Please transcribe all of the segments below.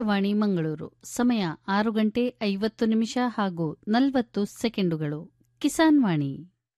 ವಾಣಿ ಮಂಗಳೂರು ಸಮಯ ಆರು ಗಂಟೆ ಐವತ್ತು ನಿಮಿಷ ಹಾಗೂ ನಲವತ್ತು ಸೆಕೆಂಡುಗಳು ಕಿಸಾನ್ ವಾಣಿ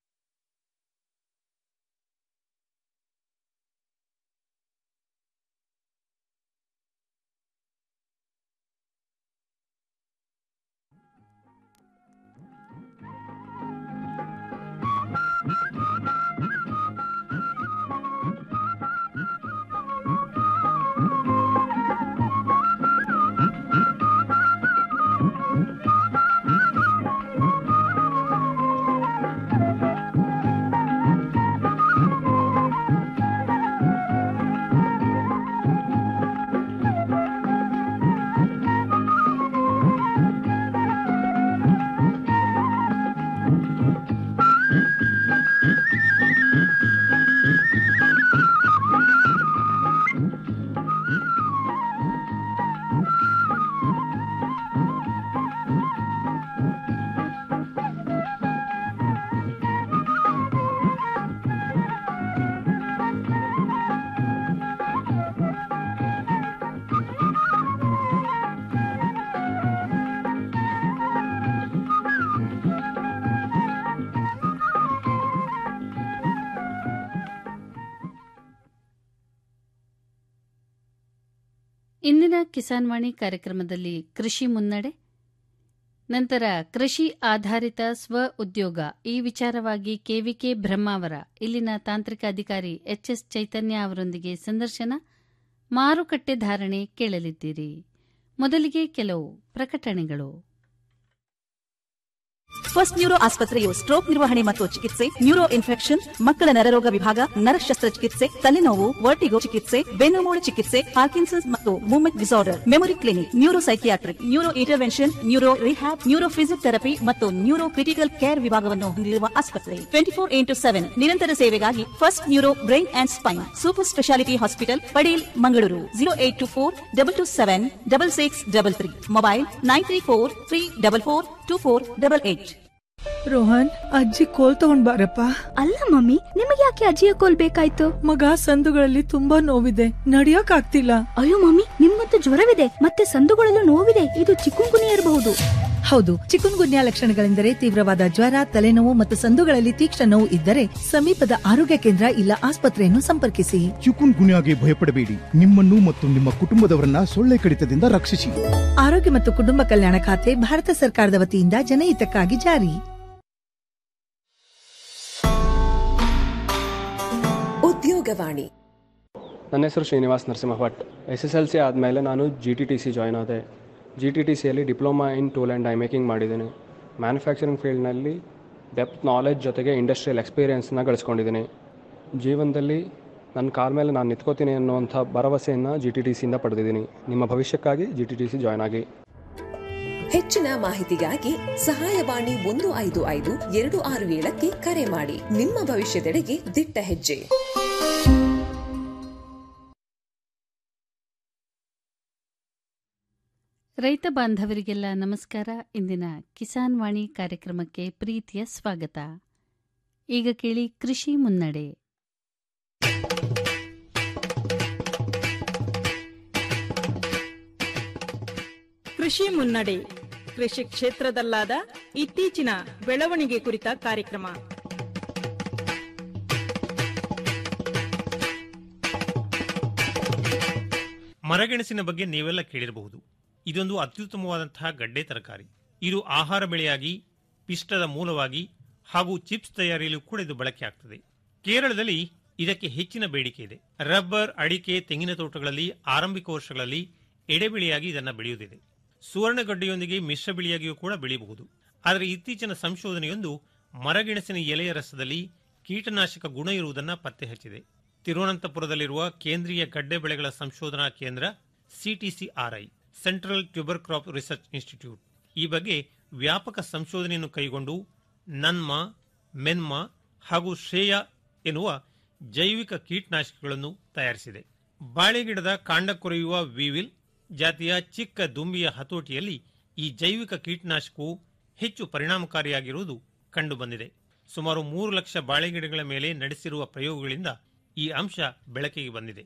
ಇಂದಿನ ಕಿಸಾನ್ ವಾಣಿ ಕಾರ್ಯಕ್ರಮದಲ್ಲಿ ಕೃಷಿ ಮುನ್ನಡೆ ನಂತರ ಕೃಷಿ ಆಧಾರಿತ ಸ್ವ ಉದ್ಯೋಗ ಈ ವಿಚಾರವಾಗಿ ಕೆವಿಕೆ ಬ್ರಹ್ಮಾವರ ಇಲ್ಲಿನ ತಾಂತ್ರಿಕ ಅಧಿಕಾರಿ ಎಚ್ಎಸ್ ಚೈತನ್ಯ ಅವರೊಂದಿಗೆ ಸಂದರ್ಶನ ಮಾರುಕಟ್ಟೆ ಧಾರಣೆ ಕೇಳಲಿದ್ದೀರಿ ಮೊದಲಿಗೆ ಕೆಲವು ಪ್ರಕಟಣೆಗಳು ಫಸ್ಟ್ ನ್ಯೂರೋ ಆಸ್ಪತ್ರೆಯು ಸ್ಟ್ರೋಕ್ ನಿರ್ವಹಣೆ ಮತ್ತು ಚಿಕಿತ್ಸೆ ನ್ಯೂರೋ ಇನ್ಫೆಕ್ಷನ್ ಮಕ್ಕಳ ನರರೋಗ ವಿಭಾಗ ನರ ಶಸ್ತ್ರಚಿಕಿತ್ಸೆ ತಲೆನೋವು ವರ್ಟಿಗೋ ಚಿಕಿತ್ಸೆ ಬೆನ್ನುಮೂಳೆ ಚಿಕಿತ್ಸೆ ಪಾರ್ಕಿನ್ಸನ್ಸ್ ಮತ್ತು movement disorder memory clinic neuro psychiatric neuro intervention neuro rehab neuro physiotherapy ಮತ್ತು ನ್ಯೂರೋ ಕ್ರಿಟಿಕಲ್ ಕೇರ್ ವಿಭಾಗವನ್ನು ಹೊಂದಿರುವ ಆಸ್ಪತ್ರೆ ಟ್ವೆಂಟಿ ಫೋರ್ ಇಂಟು ಸೆವೆನ್ ನಿರಂತರ ಸೇವೆಗಾಗಿ first neuro brain and spine super speciality hospital Padil Mangaluru zero eight two four double two seven double six double three mobile nine three four three double four two four double eight Rohan ಅಜ್ಜಿ ಕೋಲ್ ತಗೊಂಡ್ ಬಾರಪ್ಪ ಅಲ್ಲ mummy ನಿಮಗೆ ಯಾಕೆ ಅಜ್ಜಿಯ ಕೋಲ್ ಬೇಕಾಯ್ತು ಮಗ ಸಂದುಗಳಲ್ಲಿ ತುಂಬಾ ನೋವಿದೆ ನಡಿಯಕ್ ಆಗ್ತಿಲ್ಲ ಅಯ್ಯೋ ಮಮ್ಮಿ ನಿಮ್ಗಂತೂ ಜ್ವರವಿದೆ ಮತ್ತೆ ಸಂದುಗಳಲ್ಲೂ ನೋವಿದೆ ಇದು ಚಿಕ್ಕುಂಗುನಿ ಇರಬಹುದು ಹೌದು ಚಿಕುನ್ ಗುನ್ಯಾ ಲಕ್ಷಣಗಳೆಂದರೆ ತೀವ್ರವಾದ ಜ್ವರ ತಲೆನೋವು ಮತ್ತು ಸಂದುಗಳಲ್ಲಿ ತೀಕ್ಷ್ಣ ನೋವು ಇದ್ದರೆ ಸಮೀಪದ ಆರೋಗ್ಯ ಕೇಂದ್ರ ಇಲ್ಲ ಆಸ್ಪತ್ರೆಯನ್ನು ಸಂಪರ್ಕಿಸಿ ಚಿಕುನ್ ಗುನ್ಯಾಗೆ ಭಯಪಡಬೇಡಿ ನಿಮ್ಮನ್ನು ಮತ್ತು ನಿಮ್ಮ ಕುಟುಂಬದವರನ್ನ ಸೊಳ್ಳೆ ಕಡಿತದಿಂದ ರಕ್ಷಿಸಿ ಆರೋಗ್ಯ ಮತ್ತು ಕುಟುಂಬ ಕಲ್ಯಾಣ ಖಾತೆ ಭಾರತ ಸರ್ಕಾರದ ವತಿಯಿಂದ ಜನಹಿತಕ್ಕಾಗಿ ಜಾರಿ ಉದ್ಯೋಗವಾಣಿ ನನ್ನ ಹೆಸರು Srinivas Narasimha Bhat S S L C ಆದಮೇಲೆ ನಾನು G T T C join ಆದೆ ಜಿ ಟಿ ಟಿ ಸಿಯಲ್ಲಿ diploma in tool and die making ಮಾಡಿದ್ದೀನಿ ಮ್ಯಾನುಫ್ಯಾಕ್ಚರಿಂಗ್ ಫೀಲ್ಡ್ನಲ್ಲಿ ಡೆಪ್ತ್ ನಾಲೆಜ್ ಜೊತೆಗೆ ಇಂಡಸ್ಟ್ರಿಯಲ್ ಎಕ್ಸ್ಪೀರಿಯೆನ್ಸ್ನ ಗಳಿಸ್ಕೊಂಡಿದ್ದೀನಿ ಜೀವನದಲ್ಲಿ ನನ್ನ ಕಾಲ ಮೇಲೆ ನಾನು ನಿಂತ್ಕೋತೀನಿ ಅನ್ನುವಂಥ ಭರವಸೆಯನ್ನು ಜಿ ಟಿ ಟಿ ಸಿಯಿಂದ ಪಡೆದಿದ್ದೀನಿ ನಿಮ್ಮ ಭವಿಷ್ಯಕ್ಕಾಗಿ G T T C join ಆಗಿ ಹೆಚ್ಚಿನ ಮಾಹಿತಿಗಾಗಿ ಸಹಾಯವಾಣಿ ಒಂದು ಐದು ಐದು ಎರಡು ಆರು ಏಳಕ್ಕೆ ಕರೆ ಮಾಡಿ ನಿಮ್ಮ ಭವಿಷ್ಯದೆಡೆಗೆ ದಿಟ್ಟ ಹೆಜ್ಜೆ ರೈತ ಬಾಂಧವರಿಗೆಲ್ಲ ನಮಸ್ಕಾರ ಇಂದಿನ ಕಿಸಾನ್ ವಾಣಿ ಕಾರ್ಯಕ್ರಮಕ್ಕೆ ಪ್ರೀತಿಯ ಸ್ವಾಗತ ಈಗ ಕೇಳಿ ಕೃಷಿ ಮುನ್ನಡೆ ಕೃಷಿ ಮುನ್ನಡೆ ಕೃಷಿ ಕ್ಷೇತ್ರದಲ್ಲಾದ ಇತ್ತೀಚಿನ ಬೆಳವಣಿಗೆ ಕುರಿತ ಕಾರ್ಯಕ್ರಮ ಮರಗೆಣಸಿನ ಬಗ್ಗೆ ನೀವೆಲ್ಲ ಕೇಳಿರಬಹುದು ಇದೊಂದು ಅತ್ಯುತ್ತಮವಾದಂತಹ ಗಡ್ಡೆ ತರಕಾರಿ ಇದು ಆಹಾರ ಬೆಳೆಯಾಗಿ ಪಿಷ್ಟದ ಮೂಲವಾಗಿ ಹಾಗೂ ಚಿಪ್ಸ್ ತಯಾರಿಯಲು ಕೂಡ ಇದು ಬಳಕೆ ಆಗ್ತದೆ ಕೇರಳದಲ್ಲಿ ಇದಕ್ಕೆ ಹೆಚ್ಚಿನ ಬೇಡಿಕೆ ಇದೆ ರಬ್ಬರ್ ಅಡಿಕೆ ತೆಂಗಿನ ತೋಟಗಳಲ್ಲಿ ಆರಂಭಿಕ ವರ್ಷಗಳಲ್ಲಿ ಎಡೆಬೆಳೆಯಾಗಿ ಇದನ್ನು ಬೆಳೆಯುವುದಿದೆ ಸುವರ್ಣಗಡ್ಡೆಯೊಂದಿಗೆ ಮಿಶ್ರ ಬೆಳೆಯಾಗಿಯೂ ಕೂಡ ಬೆಳೆಯಬಹುದು ಆದರೆ ಇತ್ತೀಚಿನ ಸಂಶೋಧನೆಯೊಂದು ಮರಗೆಣಸಿನ ಎಲೆಯ ರಸದಲ್ಲಿ ಕೀಟನಾಶಕ ಗುಣ ಇರುವುದನ್ನು ಪತ್ತೆ ಹಚ್ಚಿದೆ ತಿರುವನಂತಪುರದಲ್ಲಿರುವ ಕೇಂದ್ರೀಯ ಗಡ್ಡೆ ಬೆಳೆಗಳ ಸಂಶೋಧನಾ ಕೇಂದ್ರ CTCRI central tuber crop research institute ಈ ಬಗ್ಗೆ ವ್ಯಾಪಕ ಸಂಶೋಧನೆಯನ್ನು ಕೈಗೊಂಡು ನನ್ಮ ಮೆನ್ಮ ಹಾಗೂ ಶ್ರೇಯ ಎನ್ನುವ ಜೈವಿಕ ಕೀಟನಾಶಕಗಳನ್ನು ತಯಾರಿಸಿದೆ ಬಾಳೆಗಿಡದ ಕಾಂಡ ಕೊರೆಯುವ ವಿವಿಲ್ ಜಾತಿಯ ಚಿಕ್ಕ ದುಂಬಿಯ ಹತೋಟಿಯಲ್ಲಿ ಈ ಜೈವಿಕ ಕೀಟನಾಶಕವು ಹೆಚ್ಚು ಪರಿಣಾಮಕಾರಿಯಾಗಿರುವುದು ಕಂಡುಬಂದಿದೆ ಸುಮಾರು ಮೂರು ಲಕ್ಷ ಬಾಳೆಗಿಡಗಳ ಮೇಲೆ ನಡೆಸಿರುವ ಪ್ರಯೋಗಗಳಿಂದ ಈ ಅಂಶ ಬೆಳಕಿಗೆ ಬಂದಿದೆ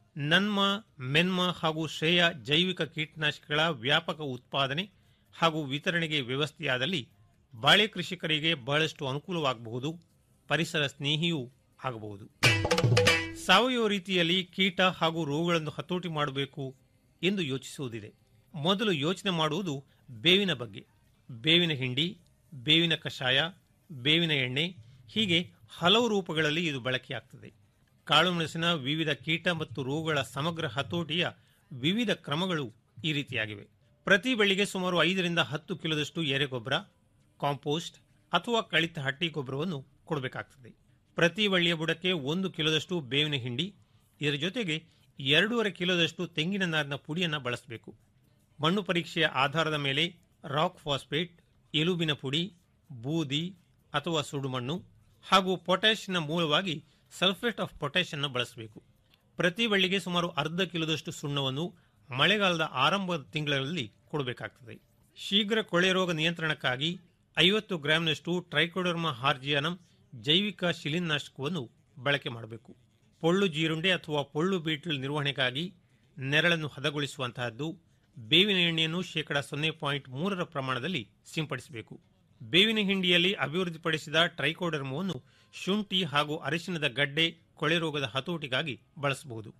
ನನ್ಮ ಮೆನ್ಮ ಹಾಗೂ ಶ್ರೇಯ ಜೈವಿಕ ಕೀಟನಾಶಕಗಳ ವ್ಯಾಪಕ ಉತ್ಪಾದನೆ ಹಾಗೂ ವಿತರಣೆಗೆ ವ್ಯವಸ್ಥೆಯಾದಲ್ಲಿ ಬಾಳೆ ಕೃಷಿಕರಿಗೆ ಬಹಳಷ್ಟು ಅನುಕೂಲವಾಗಬಹುದು ಪರಿಸರ ಸ್ನೇಹಿಯೂ ಆಗಬಹುದು ಸಾವಯವ ರೀತಿಯಲ್ಲಿ ಕೀಟ ಹಾಗೂ ರೋಗಗಳನ್ನು ಹತೋಟಿ ಮಾಡಬೇಕು ಎಂದು ಯೋಚಿಸುವುದಿದೆ ಮೊದಲು ಯೋಚನೆ ಮಾಡುವುದು ಬೇವಿನ ಬಗ್ಗೆ ಬೇವಿನ ಹಿಂಡಿ ಬೇವಿನ ಕಷಾಯ ಬೇವಿನ ಎಣ್ಣೆ ಹೀಗೆ ಹಲವು ರೂಪಗಳಲ್ಲಿ ಇದು ಬಳಕೆಯಾಗ್ತದೆ ಕಾಳುಮೆಣಸಿನ ವಿವಿಧ ಕೀಟ ಮತ್ತು ರೋಗಗಳ ಸಮಗ್ರ ಹತೋಟಿಯ ವಿವಿಧ ಕ್ರಮಗಳು ಈ ರೀತಿಯಾಗಿವೆ ಪ್ರತಿ ಬೆಳೆಗೆ ಸುಮಾರು ಐದರಿಂದ ಹತ್ತು ಕಿಲೋದಷ್ಟು ಎರೆಗೊಬ್ಬರ ಕಾಂಪೋಸ್ಟ್ ಅಥವಾ ಕಳಿತ ಹಟ್ಟಿ ಗೊಬ್ಬರವನ್ನು ಕೊಡಬೇಕಾಗ್ತದೆ ಪ್ರತಿ ಬಳ್ಳಿಯ ಬುಡಕ್ಕೆ ಒಂದು ಕಿಲೋದಷ್ಟು ಬೇವಿನ ಹಿಂಡಿ ಇದರ ಜೊತೆಗೆ ಎರಡೂವರೆ ಕಿಲೋದಷ್ಟು ತೆಂಗಿನ ನಾರಿನ ಪುಡಿಯನ್ನು ಬಳಸಬೇಕು ಮಣ್ಣು ಪರೀಕ್ಷೆಯ ಆಧಾರದ ಮೇಲೆ ರಾಕ್ ಫಾಸ್ಫೇಟ್ ಎಲುಬಿನ ಪುಡಿ ಬೂದಿ ಅಥವಾ ಸುಡುಮಣ್ಣು ಹಾಗೂ ಪೊಟ್ಯಾಷಿಯಂನ ಮೂಲವಾಗಿ ಸಲ್ಫೇಟ್ ಆಫ್ ಪೊಟ್ಯಾಷ್ ಅನ್ನು ಬಳಸಬೇಕು ಪ್ರತಿ ಬಳ್ಳಿಗೆ ಸುಮಾರು ಅರ್ಧ ಕಿಲೋದಷ್ಟು ಸುಣ್ಣವನ್ನು ಮಳೆಗಾಲದ ಆರಂಭದ ತಿಂಗಳಲ್ಲಿ ಕೊಡಬೇಕಾಗ್ತದೆ ಶೀಘ್ರ ಕೊಳೆ ರೋಗ ನಿಯಂತ್ರಣಕ್ಕಾಗಿ ಐವತ್ತು ಗ್ರಾಂನಷ್ಟು ಟ್ರೈಕೋಡರ್ಮಾ ಹಾರ್ಜಿಯಾನಂ ಜೈವಿಕ ಶಿಲೀನಾಶಕವನ್ನು ಬಳಕೆ ಮಾಡಬೇಕು ಪೊಳ್ಳು ಜೀರುಂಡೆ ಅಥವಾ ಪೊಳ್ಳು ಬೀಟಲ್ ನಿರ್ವಹಣೆಗಾಗಿ ನೆರಳನ್ನು ಹದಗೊಳಿಸುವಂತಹದ್ದು ಬೇವಿನ ಎಣ್ಣೆಯನ್ನು ಶೇಕಡ ಸೊನ್ನೆ ಪಾಯಿಂಟ್ ಮೂರರ ಪ್ರಮಾಣದಲ್ಲಿ ಸಿಂಪಡಿಸಬೇಕು ಬೇವಿನ ಹಿಂಡಿಯಲ್ಲಿ ಅಭಿವೃದ್ಧಿಪಡಿಸಿದ ಟ್ರೈಕೋಡರ್ಮವನ್ನು ಶುಂಠಿ ಹಾಗೂ ಅರಿಶಿನದ ಗಡ್ಡೆ ಕೊಳೆ ರೋಗದ ಹತೋಟಿಗಾಗಿ ಬಳಸಬಹುದು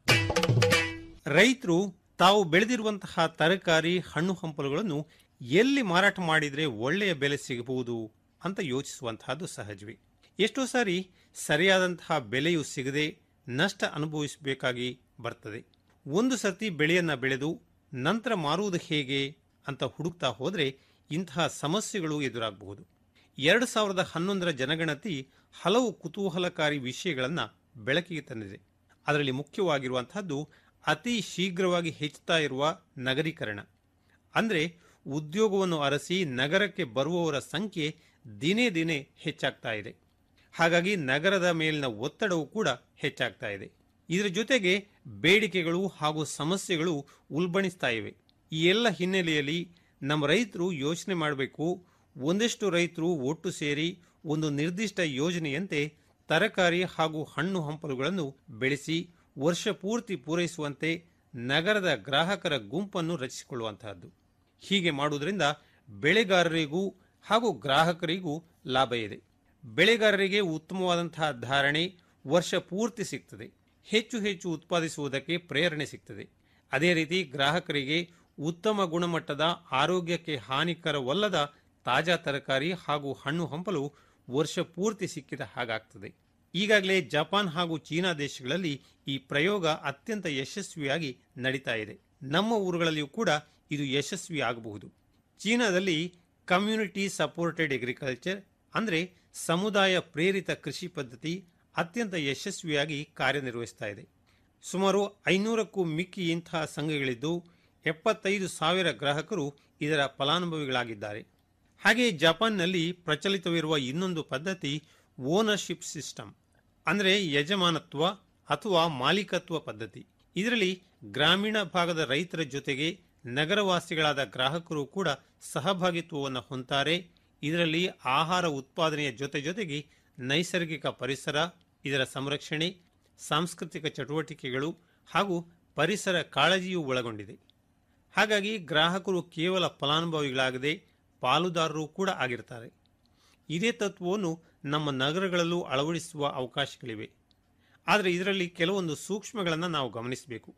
ರೈತರು ತಾವು ಬೆಳೆದಿರುವಂತಹ ತರಕಾರಿ ಹಣ್ಣು ಹಂಪಲುಗಳನ್ನು ಎಲ್ಲಿ ಮಾರಾಟ ಮಾಡಿದರೆ ಒಳ್ಳೆಯ ಬೆಲೆ ಸಿಗಬಹುದು ಅಂತ ಯೋಚಿಸುವಂತಹದ್ದು ಸಹಜವೇ ಎಷ್ಟೋ ಸಾರಿ ಸರಿಯಾದಂತಹ ಬೆಲೆಯು ಸಿಗದೆ ನಷ್ಟ ಅನುಭವಿಸಬೇಕಾಗಿ ಬರ್ತದೆ ಒಂದು ಸರ್ತಿ ಬೆಳೆಯನ್ನ ಬೆಳೆದು ನಂತರ ಮಾರುವುದು ಹೇಗೆ ಅಂತ ಹುಡುಕ್ತಾ ಹೋದರೆ ಇಂತಹ ಸಮಸ್ಯೆಗಳು ಎದುರಾಗಬಹುದು ಎರಡು ಸಾವಿರದ ಹನ್ನೊಂದರ ಜನಗಣತಿ ಹಲವು ಕುತೂಹಲಕಾರಿ ವಿಷಯಗಳನ್ನು ಬೆಳಕಿಗೆ ತಂದಿದೆ ಅದರಲ್ಲಿ ಮುಖ್ಯವಾಗಿರುವಂತಹದ್ದು ಅತಿ ಶೀಘ್ರವಾಗಿ ಹೆಚ್ಚುತ್ತಾ ಇರುವ ನಗರೀಕರಣ ಅಂದರೆ ಉದ್ಯೋಗವನ್ನು ಅರಸಿ ನಗರಕ್ಕೆ ಬರುವವರ ಸಂಖ್ಯೆ ದಿನೇ ದಿನೇ ಹೆಚ್ಚಾಗ್ತಾ ಇದೆ ಹಾಗಾಗಿ ನಗರದ ಮೇಲಿನ ಒತ್ತಡವು ಕೂಡ ಹೆಚ್ಚಾಗ್ತಾ ಇದೆ ಇದರ ಜೊತೆಗೆ ಬೇಡಿಕೆಗಳು ಹಾಗೂ ಸಮಸ್ಯೆಗಳು ಉಲ್ಬಣಿಸ್ತಾ ಇವೆ ಈ ಎಲ್ಲ ಹಿನ್ನೆಲೆಯಲ್ಲಿ ನಮ್ಮ ರೈತರು ಯೋಚನೆ ಮಾಡಬೇಕು ಒಂದಷ್ಟು ರೈತರು ಒಟ್ಟು ಸೇರಿ ಒಂದು ನಿರ್ದಿಷ್ಟ ಯೋಜನೆಯಂತೆ ತರಕಾರಿ ಹಾಗೂ ಹಣ್ಣು ಹಂಪಲುಗಳನ್ನು ಬೆಳೆಸಿ ವರ್ಷ ಪೂರ್ತಿ ಪೂರೈಸುವಂತೆ ನಗರದ ಗ್ರಾಹಕರ ಗುಂಪನ್ನು ರಚಿಸಿಕೊಳ್ಳುವಂತಹದ್ದು ಹೀಗೆ ಮಾಡುವುದರಿಂದ ಬೆಳೆಗಾರರಿಗೂ ಹಾಗೂ ಗ್ರಾಹಕರಿಗೂ ಲಾಭ ಇದೆ ಬೆಳೆಗಾರರಿಗೆ ಉತ್ತಮವಾದಂತಹ ಧಾರಣೆ ವರ್ಷ ಪೂರ್ತಿ ಸಿಗ್ತದೆ ಹೆಚ್ಚು ಹೆಚ್ಚು ಉತ್ಪಾದಿಸುವುದಕ್ಕೆ ಪ್ರೇರಣೆ ಸಿಗ್ತದೆ ಅದೇ ರೀತಿ ಗ್ರಾಹಕರಿಗೆ ಉತ್ತಮ ಗುಣಮಟ್ಟದ ಆರೋಗ್ಯಕ್ಕೆ ಹಾನಿಕರವಲ್ಲದ ತಾಜಾ ತರಕಾರಿ ಹಾಗೂ ಹಣ್ಣು ಹಂಪಲು ವರ್ಷ ಪೂರ್ತಿ ಸಿಕ್ಕಿದ ಹಾಗಾಗ್ತದೆ ಈಗಾಗಲೇ ಜಪಾನ್ ಹಾಗೂ ಚೀನಾ ದೇಶಗಳಲ್ಲಿ ಈ ಪ್ರಯೋಗ ಅತ್ಯಂತ ಯಶಸ್ವಿಯಾಗಿ ನಡೀತಾ ಇದೆ ನಮ್ಮ ಊರುಗಳಲ್ಲಿಯೂ ಕೂಡ ಇದು ಯಶಸ್ವಿ ಆಗಬಹುದು ಚೀನಾದಲ್ಲಿ ಕಮ್ಯುನಿಟಿ ಸಪೋರ್ಟೆಡ್ ಅಗ್ರಿಕಲ್ಚರ್ ಅಂದರೆ ಸಮುದಾಯ ಪ್ರೇರಿತ ಕೃಷಿ ಪದ್ಧತಿ ಅತ್ಯಂತ ಯಶಸ್ವಿಯಾಗಿ ಕಾರ್ಯನಿರ್ವಹಿಸ್ತಾ ಇದೆ ಸುಮಾರು ಐನೂರಕ್ಕೂ ಮಿಕ್ಕಿ ಇಂತಹ ಸಂಘಗಳಿದ್ದು ಎಪ್ಪತ್ತೈದು ಸಾವಿರ ಗ್ರಾಹಕರು ಇದರ ಫಲಾನುಭವಿಗಳಾಗಿದ್ದಾರೆ ಹಾಗೆಯೇ ಜಪಾನ್ನಲ್ಲಿ ಪ್ರಚಲಿತವಿರುವ ಇನ್ನೊಂದು ಪದ್ಧತಿ ಓನರ್ಶಿಪ್ ಸಿಸ್ಟಮ್ ಅಂದರೆ ಯಜಮಾನತ್ವ ಅಥವಾ ಮಾಲೀಕತ್ವ ಪದ್ಧತಿ ಇದರಲ್ಲಿ ಗ್ರಾಮೀಣ ಭಾಗದ ರೈತರ ಜೊತೆಗೆ ನಗರವಾಸಿಗಳಾದ ಗ್ರಾಹಕರು ಕೂಡ ಸಹಭಾಗಿತ್ವವನ್ನು ಹೊಂತಾರೆ ಇದರಲ್ಲಿ ಆಹಾರ ಉತ್ಪಾದನೆಯ ಜೊತೆ ಜೊತೆಗೆ ನೈಸರ್ಗಿಕ ಪರಿಸರ ಇದರ ಸಂರಕ್ಷಣೆ ಸಾಂಸ್ಕೃತಿಕ ಚಟುವಟಿಕೆಗಳು ಹಾಗೂ ಪರಿಸರ ಕಾಳಜಿಯೂ ಒಳಗೊಂಡಿದೆ ಹಾಗಾಗಿ ಗ್ರಾಹಕರು ಕೇವಲ ಫಲಾನುಭವಿಗಳಾಗದೆ ಪಾಲುದಾರರು ಕೂಡ ಆಗಿರ್ತಾರೆ ಇದೇ ತತ್ವವನ್ನು ನಮ್ಮ ನಗರಗಳಲ್ಲೂ ಅಳವಡಿಸುವ ಅವಕಾಶಗಳಿವೆ ಆದರೆ ಇದರಲ್ಲಿ ಕೆಲವೊಂದು ಸೂಕ್ಷ್ಮಗಳನ್ನು ನಾವು ಗಮನಿಸಬೇಕು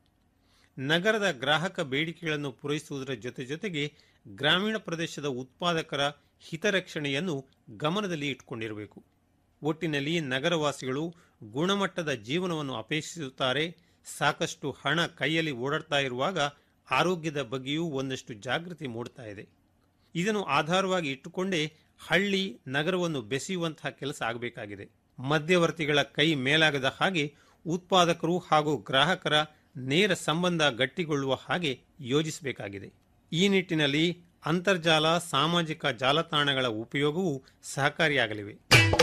ನಗರದ ಗ್ರಾಹಕ ಬೇಡಿಕೆಗಳನ್ನು ಪೂರೈಸುವುದರ ಜೊತೆ ಜೊತೆಗೆ ಗ್ರಾಮೀಣ ಪ್ರದೇಶದ ಉತ್ಪಾದಕರ ಹಿತರಕ್ಷಣೆಯನ್ನು ಗಮನದಲ್ಲಿ ಇಟ್ಟುಕೊಂಡಿರಬೇಕು ಒಟ್ಟಿನಲ್ಲಿ ನಗರವಾಸಿಗಳು ಗುಣಮಟ್ಟದ ಜೀವನವನ್ನು ಅಪೇಕ್ಷಿಸುತ್ತಾರೆ ಸಾಕಷ್ಟು ಹಣ ಕೈಯಲ್ಲಿ ಓಡಾಡ್ತಾ ಇರುವಾಗ ಆರೋಗ್ಯದ ಬಗ್ಗೆಯೂ ಒಂದಷ್ಟು ಜಾಗೃತಿ ಮೂಡ್ತಾ ಇದೆ ಇದನ್ನು ಆಧಾರವಾಗಿ ಇಟ್ಟುಕೊಂಡೇ ಹಳ್ಳಿ ನಗರವನ್ನು ಬೆಸೆಯುವಂತಹ ಕೆಲಸ ಆಗಬೇಕಾಗಿದೆ ಮಧ್ಯವರ್ತಿಗಳ ಕೈ ಮೇಲಾಗದ ಹಾಗೆ ಉತ್ಪಾದಕರು ಹಾಗೂ ಗ್ರಾಹಕರ ನೇರ ಸಂಬಂಧ ಗಟ್ಟಿಗೊಳ್ಳುವ ಹಾಗೆ ಯೋಜಿಸಬೇಕಾಗಿದೆ ಈ ನಿಟ್ಟಿನಲ್ಲಿ ಅಂತರ್ಜಾಲ ಸಾಮಾಜಿಕ ಜಾಲತಾಣಗಳ ಉಪಯೋಗವು ಸಹಕಾರಿಯಾಗಲಿವೆ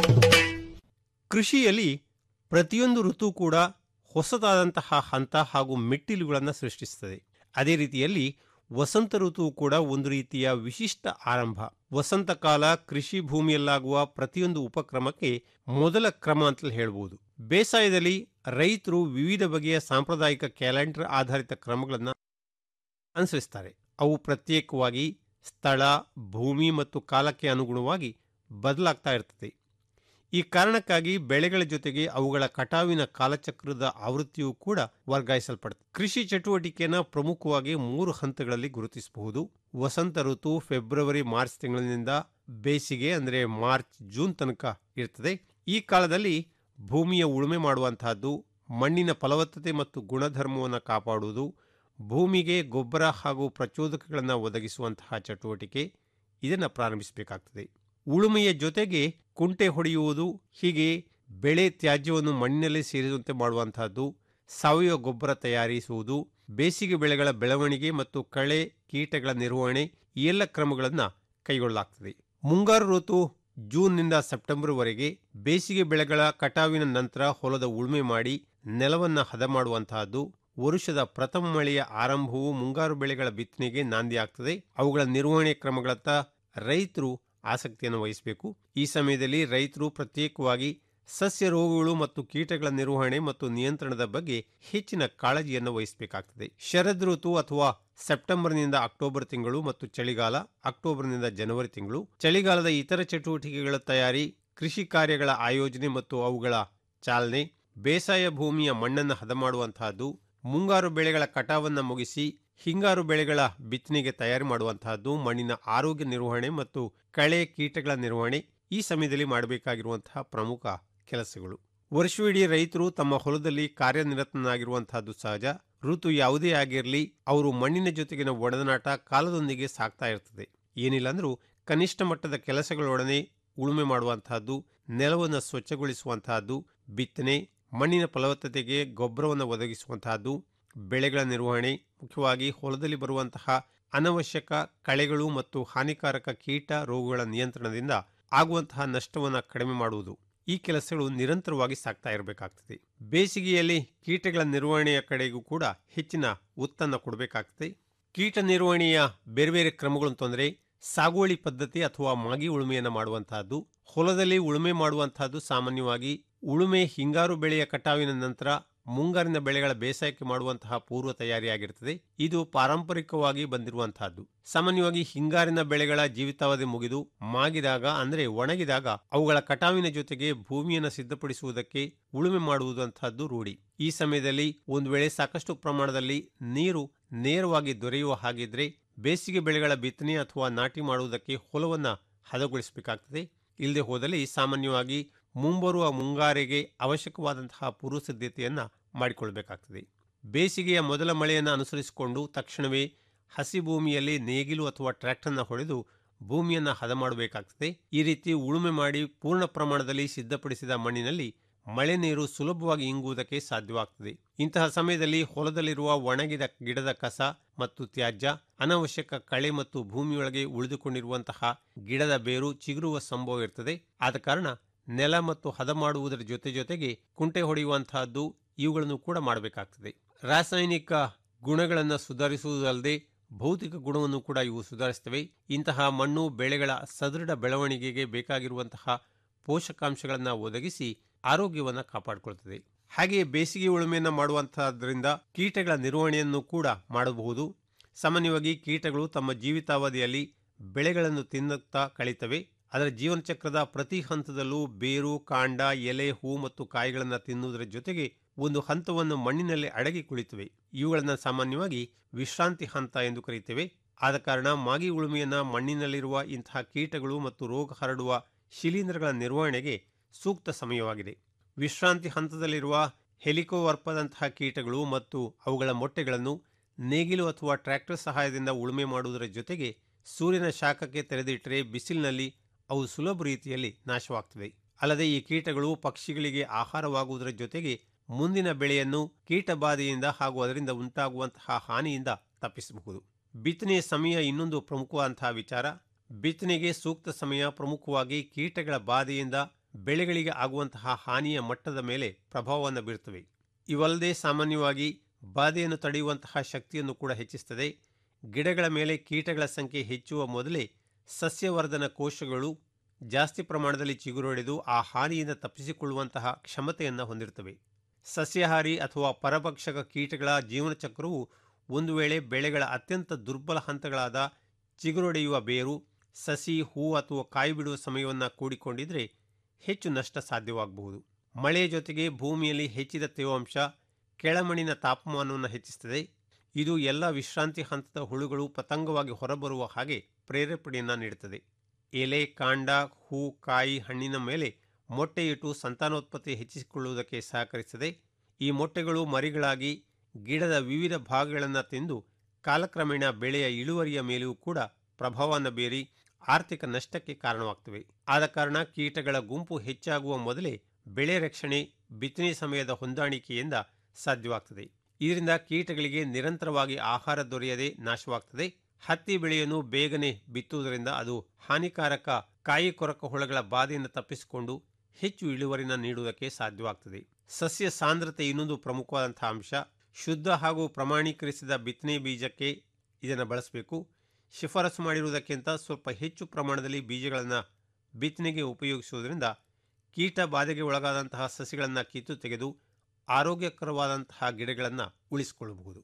ಕೃಷಿಯಲ್ಲಿ ಪ್ರತಿಯೊಂದು ಋತು ಕೂಡ ಹೊಸದಾದಂತಹ ಹಂತ ಹಾಗೂ ಮೆಟ್ಟಿಲುಗಳನ್ನು ಸೃಷ್ಟಿಸುತ್ತದೆ ಅದೇ ರೀತಿಯಲ್ಲಿ ವಸಂತ ಋತುವು ಕೂಡ ಒಂದು ರೀತಿಯ ವಿಶಿಷ್ಟ ಆರಂಭ ವಸಂತ ಕಾಲ ಕೃಷಿ ಭೂಮಿಯಲ್ಲಾಗುವ ಪ್ರತಿಯೊಂದು ಉಪಕ್ರಮಕ್ಕೆ ಮೊದಲ ಕ್ರಮ ಅಂತಲೇ ಹೇಳ್ಬೋದು ಬೇಸಾಯದಲ್ಲಿ ರೈತರು ವಿವಿಧ ಬಗೆಯ ಸಾಂಪ್ರದಾಯಿಕ ಕ್ಯಾಲೆಂಡರ್ ಆಧಾರಿತ ಕ್ರಮಗಳನ್ನು ಅನುಸರಿಸ್ತಾರೆ ಅವು ಪ್ರತ್ಯೇಕವಾಗಿ ಸ್ಥಳ ಭೂಮಿ ಮತ್ತು ಕಾಲಕ್ಕೆ ಅನುಗುಣವಾಗಿ ಬದಲಾಗ್ತಾ ಇರ್ತದೆ ಈ ಕಾರಣಕ್ಕಾಗಿ ಬೆಳೆಗಳ ಜೊತೆಗೆ ಅವುಗಳ ಕಟಾವಿನ ಕಾಲಚಕ್ರದ ಆವೃತ್ತಿಯೂ ಕೂಡ ವರ್ಗಾಯಿಸಲ್ಪಡುತ್ತೆ ಕೃಷಿ ಚಟುವಟಿಕೆಯನ್ನು ಪ್ರಮುಖವಾಗಿ ಮೂರು ಹಂತಗಳಲ್ಲಿ ಗುರುತಿಸಬಹುದು ವಸಂತ ಋತು ಫೆಬ್ರವರಿ ಮಾರ್ಚ್ ತಿಂಗಳಿನಿಂದ ಬೇಸಿಗೆ ಅಂದರೆ ಮಾರ್ಚ್ ಜೂನ್ ತನಕ ಇರ್ತದೆ ಈ ಕಾಲದಲ್ಲಿ ಭೂಮಿಯ ಉಳುಮೆ ಮಾಡುವಂತಹದ್ದು ಮಣ್ಣಿನ ಫಲವತ್ತತೆ ಮತ್ತು ಗುಣಧರ್ಮವನ್ನು ಕಾಪಾಡುವುದು ಭೂಮಿಗೆ ಗೊಬ್ಬರ ಹಾಗೂ ಪ್ರಚೋದಕಗಳನ್ನು ಒದಗಿಸುವಂತಹ ಚಟುವಟಿಕೆ ಇದನ್ನು ಪ್ರಾರಂಭಿಸಬೇಕಾಗ್ತದೆ ಉಳುಮೆಯ ಜೊತೆಗೆ ಕುಂಟೆ ಹೊಡೆಯುವುದು ಹೀಗೆ ಬೆಳೆ ತ್ಯಾಜ್ಯವನ್ನು ಮಣ್ಣಿನಲ್ಲಿ ಸೇರಿದಂತೆ ಮಾಡುವಂತಹದ್ದು ಸಾವಯವ ಗೊಬ್ಬರ ತಯಾರಿಸುವುದು ಬೇಸಿಗೆ ಬೆಳೆಗಳ ಬೆಳವಣಿಗೆ ಮತ್ತು ಕಳೆ ಕೀಟಗಳ ನಿರ್ವಹಣೆ ಈ ಎಲ್ಲ ಕ್ರಮಗಳನ್ನು ಕೈಗೊಳ್ಳಲಾಗ್ತದೆ ಮುಂಗಾರು ಋತು ಜೂನ್ನಿಂದ ಸೆಪ್ಟೆಂಬರ್ವರೆಗೆ ಬೇಸಿಗೆ ಬೆಳೆಗಳ ಕಟಾವಿನ ನಂತರ ಹೊಲದ ಉಳುಮೆ ಮಾಡಿ ನೆಲವನ್ನು ಹದ ಮಾಡುವಂತಹದ್ದು ವರುಷದ ಪ್ರಥಮ ಮಳೆಯ ಆರಂಭವು ಮುಂಗಾರು ಬೆಳೆಗಳ ಬಿತ್ತನೆಗೆ ನಾಂದಿಯಾಗ್ತದೆ ಅವುಗಳ ನಿರ್ವಹಣೆ ಕ್ರಮಗಳತ್ತ ರೈತರು ಆಸಕ್ತಿಯನ್ನು ವಹಿಸಬೇಕು ಈ ಸಮಯದಲ್ಲಿ ರೈತರು ಪ್ರತ್ಯೇಕವಾಗಿ ಸಸ್ಯ ರೋಗಗಳು ಮತ್ತು ಕೀಟಗಳ ನಿರ್ವಹಣೆ ಮತ್ತು ನಿಯಂತ್ರಣದ ಬಗ್ಗೆ ಹೆಚ್ಚಿನ ಕಾಳಜಿಯನ್ನು ವಹಿಸಬೇಕಾಗ್ತದೆ ಶರದ್ ಋತು ಅಥವಾ ಸೆಪ್ಟೆಂಬರ್ನಿಂದ ಅಕ್ಟೋಬರ್ ತಿಂಗಳು ಮತ್ತು ಚಳಿಗಾಲ ಅಕ್ಟೋಬರ್ನಿಂದ ಜನವರಿ ತಿಂಗಳು ಚಳಿಗಾಲದ ಇತರ ಚಟುವಟಿಕೆಗಳ ತಯಾರಿ ಕೃಷಿ ಕಾರ್ಯಗಳ ಆಯೋಜನೆ ಮತ್ತು ಅವುಗಳ ಚಾಲನೆ ಬೇಸಾಯ ಭೂಮಿಯ ಮಣ್ಣನ್ನು ಹದ ಮಾಡುವಂತಹದ್ದು ಮುಂಗಾರು ಬೆಳೆಗಳ ಕಟಾವನ್ನು ಮುಗಿಸಿ ಹಿಂಗಾರು ಬೆಳೆಗಳ ಬಿತ್ತನೆಗೆ ತಯಾರಿ ಮಾಡುವಂತಹದ್ದು ಮಣ್ಣಿನ ಆರೋಗ್ಯ ನಿರ್ವಹಣೆ ಮತ್ತು ಕಳೆ ಕೀಟಗಳ ನಿರ್ವಹಣೆ ಈ ಸಮಯದಲ್ಲಿ ಮಾಡಬೇಕಾಗಿರುವಂತಹ ಪ್ರಮುಖ ಕೆಲಸಗಳು ವರ್ಷವಿಡೀ ರೈತರು ತಮ್ಮ ಹೊಲದಲ್ಲಿ ಕಾರ್ಯನಿರತನಾಗಿರುವಂತಹದ್ದು ಸಹಜ ಋತು ಯಾವುದೇ ಆಗಿರಲಿ ಅವರು ಮಣ್ಣಿನ ಜೊತೆಗಿನ ಒಡನಾಟ ಕಾಲದೊಂದಿಗೆ ಸಾಕ್ತಾ ಇರ್ತದೆ ಏನಿಲ್ಲ ಅಂದ್ರೂ ಕನಿಷ್ಠ ಮಟ್ಟದ ಕೆಲಸಗಳೊಡನೆ ಉಳುಮೆ ಮಾಡುವಂತಹದ್ದು ನೆಲವನ್ನು ಸ್ವಚ್ಛಗೊಳಿಸುವಂತಹದ್ದು ಬಿತ್ತನೆ ಮಣ್ಣಿನ ಫಲವತ್ತತೆಗೆ ಗೊಬ್ಬರವನ್ನು ಒದಗಿಸುವಂತಹದ್ದು ಬೆಳೆಗಳ ನಿರ್ವಹಣೆ ಮುಖ್ಯವಾಗಿ ಹೊಲದಲ್ಲಿ ಬರುವಂತಹ ಅನವಶ್ಯಕ ಕಳೆಗಳು ಮತ್ತು ಹಾನಿಕಾರಕ ಕೀಟ ರೋಗಗಳ ನಿಯಂತ್ರಣದಿಂದ ಆಗುವಂತಹ ನಷ್ಟವನ್ನು ಕಡಿಮೆ ಮಾಡುವುದು ಈ ಕೆಲಸಗಳು ನಿರಂತರವಾಗಿ ಸಾಗ್ತಾ ಇರಬೇಕಾಗ್ತದೆ ಬೇಸಿಗೆಯಲ್ಲಿ ಕೀಟಗಳ ನಿರ್ವಹಣೆಯ ಕಡೆಗೂ ಕೂಡ ಹೆಚ್ಚಿನ ಒತ್ತನ್ನು ಕೊಡಬೇಕಾಗ್ತದೆ ಕೀಟ ನಿರ್ವಹಣೆಯ ಬೇರೆ ಬೇರೆ ಕ್ರಮಗಳು ಅಂತಂದರೆ ಸಾಗುವಳಿ ಪದ್ಧತಿ ಅಥವಾ ಮಾಗಿ ಉಳುಮೆಯನ್ನು ಮಾಡುವಂತಹದ್ದು ಹೊಲದಲ್ಲಿ ಉಳುಮೆ ಮಾಡುವಂತಹದ್ದು ಸಾಮಾನ್ಯವಾಗಿ ಉಳುಮೆ ಹಿಂಗಾರು ಬೆಳೆಯ ಕಟಾವಿನ ನಂತರ ಮುಂಗಾರಿನ ಬೆಳೆಗಳ ಬೇಸಾಯಕ್ಕೆ ಮಾಡುವಂತಹ ಪೂರ್ವ ತಯಾರಿಯಾಗಿರುತ್ತದೆ ಇದು ಪಾರಂಪರಿಕವಾಗಿ ಬಂದಿರುವಂತಹದ್ದು ಸಾಮಾನ್ಯವಾಗಿ ಹಿಂಗಾರಿನ ಬೆಳೆಗಳ ಜೀವಿತಾವಧಿ ಮುಗಿದು ಮಾಗಿದಾಗ ಅಂದರೆ ಒಣಗಿದಾಗ ಅವುಗಳ ಕಟಾವಿನ ಜೊತೆಗೆ ಭೂಮಿಯನ್ನು ಸಿದ್ಧಪಡಿಸುವುದಕ್ಕೆ ಉಳುಮೆ ಮಾಡುವುದಂತಹದ್ದು ರೂಢಿ ಈ ಸಮಯದಲ್ಲಿ ಒಂದು ವೇಳೆ ಸಾಕಷ್ಟು ಪ್ರಮಾಣದಲ್ಲಿ ನೀರು ನೇರವಾಗಿ ದೊರೆಯುವ ಹಾಗಿದ್ರೆ ಬೇಸಿಗೆ ಬೆಳೆಗಳ ಬಿತ್ತನೆ ಅಥವಾ ನಾಟಿ ಮಾಡುವುದಕ್ಕೆ ಹೊಲವನ್ನು ಹದಗೊಳಿಸಬೇಕಾಗ್ತದೆ ಇಲ್ಲದೆ ಹೋದಲ್ಲಿ ಸಾಮಾನ್ಯವಾಗಿ ಮುಂಬರುವ ಮುಂಗಾರಿಗೆ ಅವಶ್ಯಕವಾದಂತಹ ಪೂರ್ವ ಸಿದ್ಧತೆಯನ್ನು ಮಾಡಿಕೊಳ್ಬೇಕಾಗ್ತದೆ ಬೇಸಿಗೆಯ ಮೊದಲ ಮಳೆಯನ್ನು ಅನುಸರಿಸಿಕೊಂಡು ತಕ್ಷಣವೇ ಹಸಿ ಭೂಮಿಯಲ್ಲಿ ನೇಗಿಲು ಅಥವಾ ಟ್ರ್ಯಾಕ್ಟರ್ನ ಹೊಡೆದು ಭೂಮಿಯನ್ನು ಹದ ಮಾಡಬೇಕಾಗ್ತದೆ ಈ ರೀತಿ ಉಳುಮೆ ಮಾಡಿ ಪೂರ್ಣ ಪ್ರಮಾಣದಲ್ಲಿ ಸಿದ್ಧಪಡಿಸಿದ ಮಣ್ಣಿನಲ್ಲಿ ಮಳೆ ನೀರು ಸುಲಭವಾಗಿ ಇಂಗುವುದಕ್ಕೆ ಸಾಧ್ಯವಾಗ್ತದೆ ಇಂತಹ ಸಮಯದಲ್ಲಿ ಹೊಲದಲ್ಲಿರುವ ಒಣಗಿದ ಗಿಡದ ಕಸ ಮತ್ತು ತ್ಯಾಜ್ಯ ಅನವಶ್ಯಕ ಕಳೆ ಮತ್ತು ಭೂಮಿಯೊಳಗೆ ಉಳಿದುಕೊಂಡಿರುವಂತಹ ಗಿಡದ ಬೇರು ಚಿಗುರುವ ಸಂಭವ ಇರ್ತದೆ ಆದ ಕಾರಣ ನೆಲ ಮತ್ತು ಹದ ಮಾಡುವುದರ ಜೊತೆ ಜೊತೆಗೆ ಕುಂಟೆ ಹೊಡೆಯುವಂತಹದ್ದು ಇವುಗಳನ್ನು ಕೂಡ ಮಾಡಬೇಕಾಗ್ತದೆ ರಾಸಾಯನಿಕ ಗುಣಗಳನ್ನು ಸುಧಾರಿಸುವುದಲ್ಲದೆ ಭೌತಿಕ ಗುಣವನ್ನು ಕೂಡ ಇವು ಸುಧಾರಿಸ್ತವೆ ಇಂತಹ ಮಣ್ಣು ಬೆಳೆಗಳ ಸದೃಢ ಬೆಳವಣಿಗೆಗೆ ಬೇಕಾಗಿರುವಂತಹ ಪೋಷಕಾಂಶಗಳನ್ನು ಒದಗಿಸಿ ಆರೋಗ್ಯವನ್ನು ಕಾಪಾಡಿಕೊಳ್ತದೆ ಹಾಗೆಯೇ ಬೇಸಿಗೆ ಉಳುಮೆಯನ್ನು ಮಾಡುವಂತಹದ್ರಿಂದ ಕೀಟಗಳ ನಿರ್ವಹಣೆಯನ್ನು ಕೂಡ ಮಾಡಬಹುದು ಸಾಮಾನ್ಯವಾಗಿ ಕೀಟಗಳು ತಮ್ಮ ಜೀವಿತಾವಧಿಯಲ್ಲಿ ಬೆಳೆಗಳನ್ನು ತಿನ್ನುತ್ತಾ ಕಳೀತವೆ ಅದರ ಜೀವನ ಚಕ್ರದ ಪ್ರತಿ ಹಂತದಲ್ಲೂ ಬೇರು ಕಾಂಡ ಎಲೆ ಹೂ ಮತ್ತು ಕಾಯಿಗಳನ್ನು ತಿನ್ನುವುದರ ಜೊತೆಗೆ ಒಂದು ಹಂತವನ್ನು ಮಣ್ಣಿನಲ್ಲಿ ಅಡಗಿ ಕುಳಿತವೆ ಇವುಗಳನ್ನು ಸಾಮಾನ್ಯವಾಗಿ ವಿಶ್ರಾಂತಿ ಹಂತ ಎಂದು ಕರೆಯುತ್ತೇವೆ ಆದ ಕಾರಣ ಮಾಗಿ ಉಳುಮೆಯನ್ನ ಮಣ್ಣಿನಲ್ಲಿರುವ ಇಂತಹ ಕೀಟಗಳು ಮತ್ತು ರೋಗ ಹರಡುವ ಶಿಲೀಂಧ್ರಗಳ ನಿರ್ವಹಣೆಗೆ ಸೂಕ್ತ ಸಮಯವಾಗಿದೆ ವಿಶ್ರಾಂತಿ ಹಂತದಲ್ಲಿರುವ ಹೆಲಿಕೋವರ್ಪದಂತಹ ಕೀಟಗಳು ಮತ್ತು ಅವುಗಳ ಮೊಟ್ಟೆಗಳನ್ನು ನೇಗಿಲು ಅಥವಾ ಟ್ರ್ಯಾಕ್ಟರ್ ಸಹಾಯದಿಂದ ಉಳುಮೆ ಮಾಡುವುದರ ಜೊತೆಗೆ ಸೂರ್ಯನ ಶಾಖಕ್ಕೆ ತೆರೆದಿಟ್ಟರೆ ಬಿಸಿಲಿನಲ್ಲಿ ಅವು ಸುಲಭ ರೀತಿಯಲ್ಲಿ ನಾಶವಾಗ್ತವೆ ಅಲ್ಲದೆ ಈ ಕೀಟಗಳು ಪಕ್ಷಿಗಳಿಗೆ ಆಹಾರವಾಗುವುದರ ಜೊತೆಗೆ ಮುಂದಿನ ಬೆಳೆಯನ್ನು ಕೀಟ ಬಾಧೆಯಿಂದ ಹಾಗೂ ಅದರಿಂದ ಉಂಟಾಗುವಂತಹ ಹಾನಿಯಿಂದ ತಪ್ಪಿಸಬಹುದು ಬಿತ್ತನೆಯ ಸಮಯ ಇನ್ನೊಂದು ಪ್ರಮುಖವಾದಂತಹ ವಿಚಾರ ಬಿತ್ತನೆಗೆ ಸೂಕ್ತ ಸಮಯ ಪ್ರಮುಖವಾಗಿ ಕೀಟಗಳ ಬಾಧೆಯಿಂದ ಬೆಳೆಗಳಿಗೆ ಆಗುವಂತಹ ಹಾನಿಯ ಮಟ್ಟದ ಮೇಲೆ ಪ್ರಭಾವವನ್ನು ಬೀರುತ್ತವೆ ಇವಲ್ಲದೆ ಸಾಮಾನ್ಯವಾಗಿ ಬಾಧೆಯನ್ನು ತಡೆಯುವಂತಹ ಶಕ್ತಿಯನ್ನು ಕೂಡ ಹೆಚ್ಚಿಸುತ್ತದೆ ಗಿಡಗಳ ಮೇಲೆ ಕೀಟಗಳ ಸಂಖ್ಯೆ ಹೆಚ್ಚುವ ಮೊದಲೇ ಸಸ್ಯವರ್ಧನ ಕೋಶಗಳು ಜಾಸ್ತಿ ಪ್ರಮಾಣದಲ್ಲಿ ಚಿಗುರೊಡೆದು ಆ ಹಾನಿಯಿಂದ ತಪ್ಪಿಸಿಕೊಳ್ಳುವಂತಹ ಕ್ಷಮತೆಯನ್ನು ಹೊಂದಿರುತ್ತವೆ ಸಸ್ಯಾಹಾರಿ ಅಥವಾ ಪರಭಕ್ಷಕ ಕೀಟಗಳ ಜೀವನ ಚಕ್ರವು ಒಂದು ವೇಳೆ ಬೆಳೆಗಳ ಅತ್ಯಂತ ದುರ್ಬಲ ಹಂತಗಳಾದ ಚಿಗುರೊಡೆಯುವ ಬೇರು ಸಸಿ ಹೂ ಅಥವಾ ಕಾಯಿ ಬಿಡುವ ಸಮಯವನ್ನು ಕೂಡಿಕೊಂಡಿದ್ರೆ ಹೆಚ್ಚು ನಷ್ಟ ಸಾಧ್ಯವಾಗಬಹುದು ಮಳೆಯ ಜೊತೆಗೆ ಭೂಮಿಯಲ್ಲಿ ಹೆಚ್ಚಿದ ತೇವಾಂಶ ಕೆಳಮಣ್ಣಿನ ತಾಪಮಾನವನ್ನು ಹೆಚ್ಚಿಸುತ್ತದೆ ಇದು ಎಲ್ಲ ವಿಶ್ರಾಂತಿ ಹಂತದ ಹುಳುಗಳು ಪತಂಗವಾಗಿ ಹೊರಬರುವ ಹಾಗೆ ಪ್ರೇರೇಪಣೆಯನ್ನು ನೀಡುತ್ತದೆ ಎಲೆ ಕಾಂಡ ಹೂ ಕಾಯಿ ಹಣ್ಣಿನ ಮೇಲೆ ಮೊಟ್ಟೆಯಿಟ್ಟು ಸಂತಾನೋತ್ಪತ್ತಿ ಹೆಚ್ಚಿಸಿಕೊಳ್ಳುವುದಕ್ಕೆ ಸಹಕರಿಸುತ್ತದೆ ಈ ಮೊಟ್ಟೆಗಳು ಮರಿಗಳಾಗಿ ಗಿಡದ ವಿವಿಧ ಭಾಗಗಳನ್ನು ತಿಂದು ಕಾಲಕ್ರಮೇಣ ಬೆಳೆಯ ಇಳುವರಿಯ ಮೇಲೆಯೂ ಕೂಡ ಪ್ರಭಾವವನ್ನು ಬೀರಿ ಆರ್ಥಿಕ ನಷ್ಟಕ್ಕೆ ಕಾರಣವಾಗ್ತವೆ ಆದ ಕಾರಣ ಕೀಟಗಳ ಗುಂಪು ಹೆಚ್ಚಾಗುವ ಮೊದಲೇ ಬೆಳೆ ರಕ್ಷಣೆ ಬಿತ್ತನೆ ಸಮಯದ ಹೊಂದಾಣಿಕೆಯಿಂದ ಸಾಧ್ಯವಾಗ್ತದೆ ಇದರಿಂದ ಕೀಟಗಳಿಗೆ ನಿರಂತರವಾಗಿ ಆಹಾರ ದೊರೆಯದೆ ನಾಶವಾಗ್ತದೆ ಹತ್ತಿ ಬೆಳೆಯನ್ನು ಬೇಗನೆ ಬಿತ್ತುವುದರಿಂದ ಅದು ಹಾನಿಕಾರಕ ಕಾಯಿ ಕೊರಕ ಹುಳಗಳ ಬಾಧೆಯನ್ನು ತಪ್ಪಿಸಿಕೊಂಡು ಹೆಚ್ಚು ಇಳುವರಿನ ನೀಡುವುದಕ್ಕೆ ಸಾಧ್ಯವಾಗ್ತದೆ ಸಸ್ಯ ಸಾಂದ್ರತೆ ಇನ್ನೊಂದು ಪ್ರಮುಖವಾದಂತಹ ಅಂಶ ಶುದ್ಧ ಹಾಗೂ ಪ್ರಮಾಣೀಕರಿಸಿದ ಬಿತ್ತನೆ ಬೀಜಕ್ಕೆ ಇದನ್ನು ಬಳಸಬೇಕು ಶಿಫಾರಸು ಮಾಡಿರುವುದಕ್ಕಿಂತ ಸ್ವಲ್ಪ ಹೆಚ್ಚು ಪ್ರಮಾಣದಲ್ಲಿ ಬೀಜಗಳನ್ನು ಬಿತ್ತನೆಗೆ ಉಪಯೋಗಿಸುವುದರಿಂದ ಕೀಟ ಬಾಧೆಗೆ ಒಳಗಾದಂತಹ ಸಸಿಗಳನ್ನು ಕಿತ್ತು ತೆಗೆದು ಆರೋಗ್ಯಕರವಾದಂತಹ ಗಿಡಗಳನ್ನು ಉಳಿಸಿಕೊಳ್ಳಬಹುದು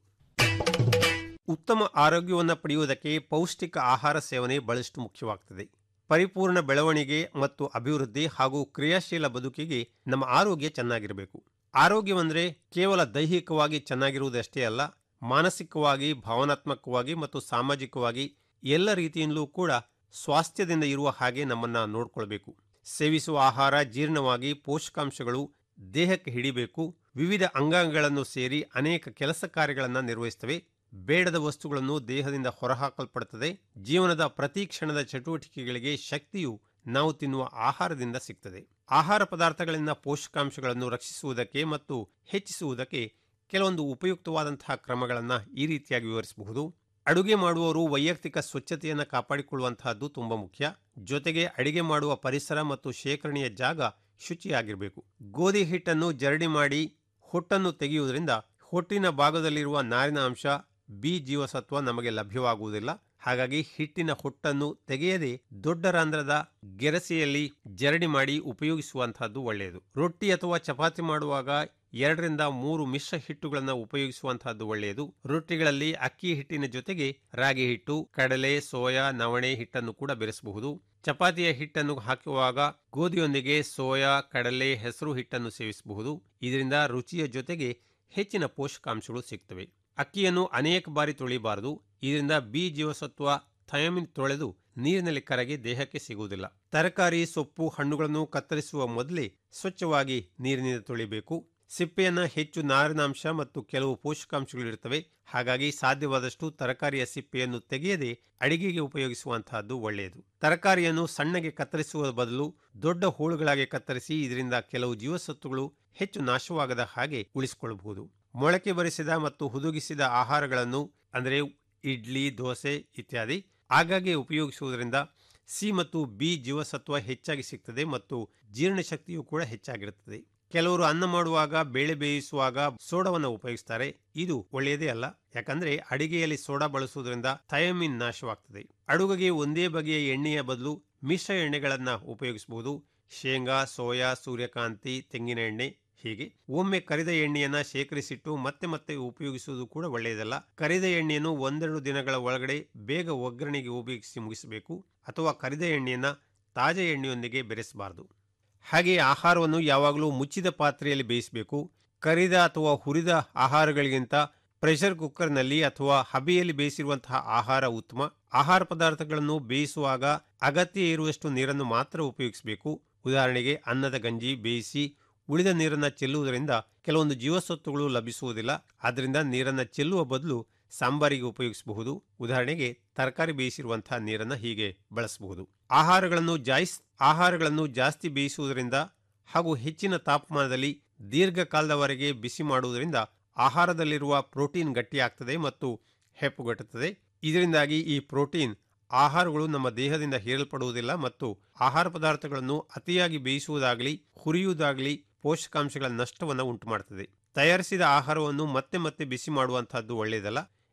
ಉತ್ತಮ ಆರೋಗ್ಯವನ್ನು ಪಡೆಯುವುದಕ್ಕೆ ಪೌಷ್ಟಿಕ ಆಹಾರ ಸೇವನೆ ಬಹಳಷ್ಟು ಮುಖ್ಯವಾಗ್ತದೆ ಪರಿಪೂರ್ಣ ಬೆಳವಣಿಗೆ ಮತ್ತು ಅಭಿವೃದ್ಧಿ ಹಾಗೂ ಕ್ರಿಯಾಶೀಲ ಬದುಕಿಗೆ ನಮ್ಮ ಆರೋಗ್ಯ ಚೆನ್ನಾಗಿರಬೇಕು ಆರೋಗ್ಯವೆಂದರೆ ಕೇವಲ ದೈಹಿಕವಾಗಿ ಚೆನ್ನಾಗಿರುವುದಷ್ಟೇ ಅಲ್ಲ ಮಾನಸಿಕವಾಗಿ ಭಾವನಾತ್ಮಕವಾಗಿ ಮತ್ತು ಸಾಮಾಜಿಕವಾಗಿ ಎಲ್ಲ ರೀತಿಯಿಂದಲೂ ಕೂಡ ಸ್ವಾಸ್ಥ್ಯದಿಂದ ಇರುವ ಹಾಗೆ ನಮ್ಮನ್ನ ನೋಡ್ಕೊಳ್ಬೇಕು ಸೇವಿಸುವ ಆಹಾರ ಜೀರ್ಣವಾಗಿ ಪೋಷಕಾಂಶಗಳು ದೇಹಕ್ಕೆ ಹಿಡಿಬೇಕು ವಿವಿಧ ಅಂಗಾಂಗಗಳನ್ನು ಸೇರಿ ಅನೇಕ ಕೆಲಸ ಕಾರ್ಯಗಳನ್ನು ನಿರ್ವಹಿಸುತ್ತವೆ ಬೇಡದ ವಸ್ತುಗಳನ್ನು ದೇಹದಿಂದ ಹೊರಹಾಕಲ್ಪಡುತ್ತದೆ ಜೀವನದ ಪ್ರತಿ ಕ್ಷಣದ ಚಟುವಟಿಕೆಗಳಿಗೆ ಶಕ್ತಿಯು ನಾವು ತಿನ್ನುವ ಆಹಾರದಿಂದ ಸಿಗ್ತದೆ ಆಹಾರ ಪದಾರ್ಥಗಳಿಂದ ಪೋಷಕಾಂಶಗಳನ್ನು ರಕ್ಷಿಸುವುದಕ್ಕೆ ಮತ್ತು ಹೆಚ್ಚಿಸುವುದಕ್ಕೆ ಕೆಲವೊಂದು ಉಪಯುಕ್ತವಾದಂತಹ ಕ್ರಮಗಳನ್ನು ಈ ರೀತಿಯಾಗಿ ವಿವರಿಸಬಹುದು ಅಡುಗೆ ಮಾಡುವವರು ವೈಯಕ್ತಿಕ ಸ್ವಚ್ಛತೆಯನ್ನು ಕಾಪಾಡಿಕೊಳ್ಳುವಂತಹದ್ದು ತುಂಬಾ ಮುಖ್ಯ ಜೊತೆಗೆ ಅಡಿಗೆ ಮಾಡುವ ಪರಿಸರ ಮತ್ತು ಶೇಖರಣೆಯ ಜಾಗ ಶುಚಿಯಾಗಿರಬೇಕು ಗೋಧಿ ಹಿಟ್ಟನ್ನು ಜರಡಿ ಮಾಡಿ ಹೊಟ್ಟನ್ನು ತೆಗೆಯುವುದರಿಂದ ಹೊಟ್ಟಿನ ಭಾಗದಲ್ಲಿರುವ ನಾರಿನ ಅಂಶ ಬಿ ಜೀವಸತ್ವ ನಮಗೆ ಲಭ್ಯವಾಗುವುದಿಲ್ಲ ಹಾಗಾಗಿ ಹಿಟ್ಟಿನ ಹೊಟ್ಟನ್ನು ತೆಗೆಯದೆ ದೊಡ್ಡ ರಂಧ್ರದ ಗೆರಸೆಯಲ್ಲಿ ಜರಡಿ ಮಾಡಿ ಉಪಯೋಗಿಸುವಂತಹದ್ದು ಒಳ್ಳೆಯದು ರೊಟ್ಟಿ ಅಥವಾ ಚಪಾತಿ ಮಾಡುವಾಗ ಎರಡರಿಂದ ಮೂರು ಮಿಶ್ರ ಹಿಟ್ಟುಗಳನ್ನು ಉಪಯೋಗಿಸುವಂತಹದ್ದು ಒಳ್ಳೆಯದು ರೊಟ್ಟಿಗಳಲ್ಲಿ ಅಕ್ಕಿ ಹಿಟ್ಟಿನ ಜೊತೆಗೆ ರಾಗಿ ಹಿಟ್ಟು ಕಡಲೆ ಸೋಯಾ ನವಣೆ ಹಿಟ್ಟನ್ನು ಕೂಡ ಬೆರೆಸಬಹುದು ಚಪಾತಿಯ ಹಿಟ್ಟನ್ನು ಹಾಕುವಾಗ ಗೋಧಿಯೊಂದಿಗೆ ಸೋಯಾ ಕಡಲೆ ಹೆಸರು ಹಿಟ್ಟನ್ನು ಸೇವಿಸಬಹುದು ಇದರಿಂದ ರುಚಿಯ ಜೊತೆಗೆ ಹೆಚ್ಚಿನ ಪೋಷಕಾಂಶಗಳು ಸಿಗ್ತವೆ ಅಕ್ಕಿಯನ್ನು ಅನೇಕ ಬಾರಿ ತೊಳಿಬಾರದು ಇದರಿಂದ ಬಿ ಜೀವಸತ್ವ ಥಯಮಿನ್ ತೊಳೆದು ನೀರಿನಲ್ಲಿ ಕರಗಿ ದೇಹಕ್ಕೆ ಸಿಗುವುದಿಲ್ಲ ತರಕಾರಿ ಸೊಪ್ಪು ಹಣ್ಣುಗಳನ್ನು ಕತ್ತರಿಸುವ ಮೊದಲೇ ಸ್ವಚ್ಛವಾಗಿ ನೀರಿನಿಂದ ತೊಳಿಬೇಕು ಸಿಪ್ಪೆಯನ್ನ ಹೆಚ್ಚು ನಾರಿನಾಂಶ ಮತ್ತು ಕೆಲವು ಪೋಷಕಾಂಶಗಳು ಇರುತ್ತವೆ ಹಾಗಾಗಿ ಸಾಧ್ಯವಾದಷ್ಟು ತರಕಾರಿಯ ಸಿಪ್ಪೆಯನ್ನು ತೆಗೆಯದೆ ಅಡಿಗೆಗೆ ಉಪಯೋಗಿಸುವಂತಹದ್ದು ಒಳ್ಳೆಯದು ತರಕಾರಿಯನ್ನು ಸಣ್ಣಗೆ ಕತ್ತರಿಸುವ ಬದಲು ದೊಡ್ಡ ಹೋಳುಗಳಾಗಿ ಕತ್ತರಿಸಿ ಇದರಿಂದ ಕೆಲವು ಜೀವಸತ್ವಗಳು ಹೆಚ್ಚು ನಾಶವಾಗದ ಹಾಗೆ ಉಳಿಸಿಕೊಳ್ಳಬಹುದು ಮೊಳಕೆ ಬರಿಸಿದ ಮತ್ತು ಹುದುಗಿಸಿದ ಆಹಾರಗಳನ್ನು ಅಂದರೆ ಇಡ್ಲಿ ದೋಸೆ ಇತ್ಯಾದಿ ಆಗಾಗ್ಗೆ ಉಪಯೋಗಿಸುವುದರಿಂದ ಸಿ ಮತ್ತು ಬಿ ಜೀವಸತ್ವ ಹೆಚ್ಚಾಗಿ ಸಿಗ್ತದೆ ಮತ್ತು ಜೀರ್ಣಶಕ್ತಿಯು ಕೂಡ ಹೆಚ್ಚಾಗಿರುತ್ತದೆ ಕೆಲವರು ಅನ್ನ ಮಾಡುವಾಗ ಬೇಳೆ ಬೇಯಿಸುವಾಗ ಸೋಡಾವನ್ನು ಉಪಯೋಗಿಸ್ತಾರೆ ಇದು ಒಳ್ಳೆಯದೇ ಅಲ್ಲ ಯಾಕಂದ್ರೆ ಅಡಿಗೆಯಲ್ಲಿ ಸೋಡಾ ಬಳಸುವುದರಿಂದ ಥಯಮಿನ್ ನಾಶವಾಗ್ತದೆ ಅಡುಗೆಗೆ ಒಂದೇ ಬಗೆಯ ಎಣ್ಣೆಯ ಬದಲು ಮಿಶ್ರ ಎಣ್ಣೆಗಳನ್ನ ಉಪಯೋಗಿಸಬಹುದು ಶೇಂಗಾ ಸೋಯಾ ಸೂರ್ಯಕಾಂತಿ ತೆಂಗಿನ ಎಣ್ಣೆ ಹೀಗೆ ಒಮ್ಮೆ ಕರಿದ ಎಣ್ಣೆಯನ್ನ ಶೇಖರಿಸಿಟ್ಟು ಮತ್ತೆ ಮತ್ತೆ ಉಪಯೋಗಿಸುವುದು ಕೂಡ ಒಳ್ಳೆಯದಲ್ಲ ಕರಿದ ಎಣ್ಣೆಯನ್ನು ಒಂದೆರಡು ದಿನಗಳ ಒಳಗಡೆ ಬೇಗ ಒಗ್ಗರಣೆಗೆ ಉಪಯೋಗಿಸಿ ಮುಗಿಸಬೇಕು ಅಥವಾ ಕರಿದ ಎಣ್ಣೆಯನ್ನ ತಾಜಾ ಎಣ್ಣೆಯೊಂದಿಗೆ ಬೆರೆಸಬಾರದು ಹಾಗೆ ಆಹಾರವನ್ನು ಯಾವಾಗಲೂ ಮುಚ್ಚಿದ ಪಾತ್ರೆಯಲ್ಲಿ ಬೇಯಿಸಬೇಕು ಕರಿದ ಅಥವಾ ಹುರಿದ ಆಹಾರಗಳಿಗಿಂತ ಪ್ರೆಷರ್ ಕುಕ್ಕರ್ನಲ್ಲಿ ಅಥವಾ ಹಬೆಯಲ್ಲಿ ಬೇಯಿಸಿರುವಂತಹ ಆಹಾರ ಉತ್ತಮ ಆಹಾರ ಪದಾರ್ಥಗಳನ್ನು ಬೇಯಿಸುವಾಗ ಅಗತ್ಯ ಇರುವಷ್ಟು ನೀರನ್ನು ಮಾತ್ರ ಉಪಯೋಗಿಸಬೇಕು ಉದಾಹರಣೆಗೆ ಅನ್ನದ ಗಂಜಿ ಬೇಯಿಸಿ ಉಳಿದ ನೀರನ್ನು ಚೆಲ್ಲುವುದರಿಂದ ಕೆಲವೊಂದು ಜೀವಸತ್ವಗಳು ಲಭಿಸುವುದಿಲ್ಲ ಆದ್ದರಿಂದ ನೀರನ್ನು ಚೆಲ್ಲುವ ಬದಲು ಸಾಂಬಾರಿಗೆ ಉಪಯೋಗಿಸಬಹುದು ಉದಾಹರಣೆಗೆ ತರಕಾರಿ ಬೇಯಿಸಿರುವಂತಹ ನೀರನ್ನು ಹೀಗೆ ಬಳಸಬಹುದು ಆಹಾರಗಳನ್ನು ಜಾಯಿಸ್ ಆಹಾರಗಳನ್ನು ಜಾಸ್ತಿ ಬೇಯಿಸುವುದರಿಂದ ಹಾಗೂ ಹೆಚ್ಚಿನ ತಾಪಮಾನದಲ್ಲಿ ದೀರ್ಘಕಾಲದವರೆಗೆ ಬಿಸಿ ಮಾಡುವುದರಿಂದ ಆಹಾರದಲ್ಲಿರುವ ಪ್ರೋಟೀನ್ ಗಟ್ಟಿಯಾಗ್ತದೆ ಮತ್ತು ಹೆಪ್ಪುಗಟ್ಟುತ್ತದೆ ಇದರಿಂದಾಗಿ ಈ ಪ್ರೋಟೀನ್ ಆಹಾರಗಳು ನಮ್ಮ ದೇಹದಿಂದ ಹೀರಲ್ಪಡುವುದಿಲ್ಲ ಮತ್ತು ಆಹಾರ ಪದಾರ್ಥಗಳನ್ನು ಅತಿಯಾಗಿ ಬೇಯಿಸುವುದಾಗಲಿ ಹುರಿಯುವುದಾಗಲಿ ಪೋಷಕಾಂಶಗಳ ನಷ್ಟವನ್ನು ಉಂಟು ಮಾಡುತ್ತದೆ ತಯಾರಿಸಿದ ಆಹಾರವನ್ನು ಮತ್ತೆ ಮತ್ತೆ ಬಿಸಿ ಮಾಡುವಂತಹದ್ದು ಒಳ್ಳೆಯದಲ್ಲ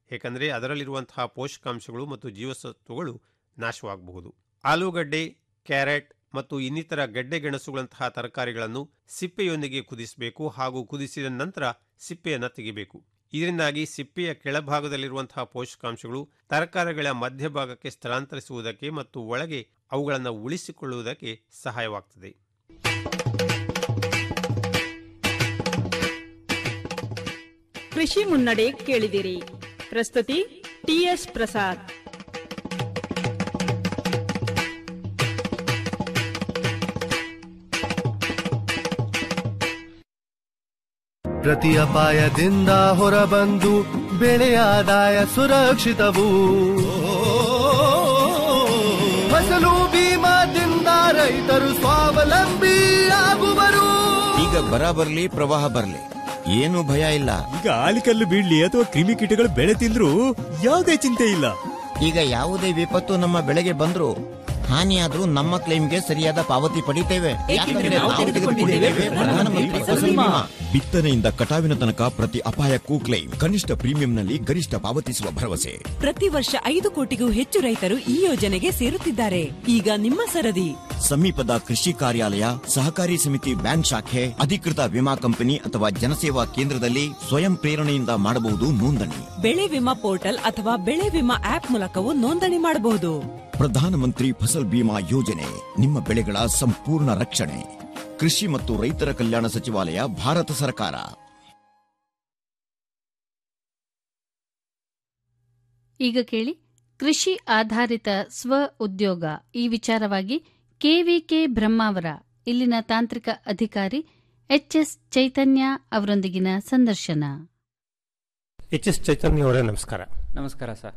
ಏಕೆಂದರೆ ಅದರಲ್ಲಿರುವಂತಹ ಪೋಷಕಾಂಶಗಳು ಮತ್ತು ಜೀವಸತ್ವಗಳು ನಾಶವಾಗಬಹುದು ಆಲೂಗಡ್ಡೆ ಕ್ಯಾರೆಟ್ ಮತ್ತು ಇನ್ನಿತರ ಗೆಡ್ಡೆ ಗೆಣಸುಗಳಂತಹ ತರಕಾರಿಗಳನ್ನು ಸಿಪ್ಪೆಯೊಂದಿಗೆ ಕುದಿಸಬೇಕು ಹಾಗೂ ಕುದಿಸಿದ ನಂತರ ಸಿಪ್ಪೆಯನ್ನು ತೆಗಿಬೇಕು ಇದರಿಂದಾಗಿ ಸಿಪ್ಪೆಯ ಕೆಳಭಾಗದಲ್ಲಿರುವಂತಹ ಪೋಷಕಾಂಶಗಳು ತರಕಾರಿಗಳ ಮಧ್ಯಭಾಗಕ್ಕೆ ಸ್ಥಳಾಂತರಿಸುವುದಕ್ಕೆ ಮತ್ತು ಒಳಗೆ ಅವುಗಳನ್ನು ಉಳಿಸಿಕೊಳ್ಳುವುದಕ್ಕೆ ಸಹಾಯವಾಗ್ತದೆ ಕೃಷಿ ಮುನ್ನಡೆ ಕೇಳಿದಿರಿ ಪ್ರಸ್ತುತಿ ಟಿಎಸ್ ಪ್ರಸಾದ್ ಪ್ರತಿ ಅಪಾಯದಿಂದ ಹೊರಬಂದು ಬೆಳೆಯ ಆದಾಯ ಸುರಕ್ಷಿತವು ಫಸಲು ಬೀಮಾದಿಂದ ರೈತರು ಸ್ವಾವಲಂಬಿ ಆಗುವರು ಈಗ ಬರ ಬರ್ಲಿ ಪ್ರವಾಹ ಬರ್ಲಿ ಏನು ಭಯ ಇಲ್ಲ ಈಗ ಆಲಿಕಲ್ಲು ಬೀಳ್ಲಿ ಅಥವಾ ಕ್ರಿಮಿಕೀಟಗಳು ಬೆಳೆ ತಿಂದ್ರು ಯಾವುದೇ ಚಿಂತೆ ಇಲ್ಲ ಈಗ ಯಾವುದೇ ವಿಪತ್ತು ನಮ್ಮ ಬೆಳೆಗೆ ಬಂದ್ರು ಹಾನಿಯಾದ್ರೂ ನಮ್ಮ ಕ್ಲೈಮ್ಗೆ ಸರಿಯಾದ ಪಾವತಿ ಪಡಿತೇವೆ ಯಾಕಂದ್ರೆ ನಾವು ತೆಗೆದುಕೊಂಡಿದ್ದೇವೆ ಪ್ರಧಾನಮಂತ್ರಿ ಫಸಲ್ ಬಿಮಾ ಬಿತ್ತನೆಯಿಂದ ಕಟಾವಿನ ತನಕ ಪ್ರತಿ ಅಪಾಯಕ್ಕೂ ಕ್ಲೈಮ್ ಕನಿಷ್ಠ ಪ್ರೀಮಿಯಂನಲ್ಲಿ ಗರಿಷ್ಠ ಪಾವತಿಸುವ ಭರವಸೆ ಪ್ರತಿ ವರ್ಷ ಐದು ಕೋಟಿಗೂ ಹೆಚ್ಚು ರೈತರು ಈ ಯೋಜನೆಗೆ ಸೇರುತ್ತಿದ್ದಾರೆ ಈಗ ನಿಮ್ಮ ಸರದಿ ಸಮೀಪದ ಕೃಷಿ ಕಾರ್ಯಾಲಯ ಸಹಕಾರಿ ಸಮಿತಿ ಬ್ಯಾಂಕ್ ಶಾಖೆ ಅಧಿಕೃತ ವಿಮಾ ಕಂಪನಿ ಅಥವಾ ಜನಸೇವಾ ಕೇಂದ್ರದಲ್ಲಿ ಸ್ವಯಂ ಪ್ರೇರಣೆಯಿಂದ ಮಾಡಬಹುದು ನೋಂದಣಿ ಬೆಳೆ ವಿಮಾ ಪೋರ್ಟಲ್ ಅಥವಾ ಬೆಳೆ ವಿಮಾ ಆಪ್ ಮೂಲಕವೂ ನೋಂದಣಿ ಮಾಡಬಹುದು ಪ್ರಧಾನಮಂತ್ರಿ ಫಸಲ್ ಬಿಮಾ ಯೋಜನೆ ನಿಮ್ಮ ಬೆಳೆಗಳ ಸಂಪೂರ್ಣ ರಕ್ಷಣೆ ಕೃಷಿ ಮತ್ತು ರೈತರ ಕಲ್ಯಾಣ ಸಚಿವಾಲಯ ಭಾರತ ಸರ್ಕಾರ ಈಗ ಕೇಳಿ ಕೃಷಿ ಆಧಾರಿತ ಸ್ವ ಉದ್ಯೋಗ ಈ ವಿಚಾರವಾಗಿ ಕೆವಿಕೆ ಬ್ರಹ್ಮಾವರ ಇಲ್ಲಿನ ತಾಂತ್ರಿಕ ಅಧಿಕಾರಿ ಎಚ್ಎಸ್ ಚೈತನ್ಯ ಅವರೊಂದಿಗಿನ ಸಂದರ್ಶನ ಎಚ್ ಎಸ್ ಚೈತನ್ಯ ಅವರೇ ನಮಸ್ಕಾರ ನಮಸ್ಕಾರ sir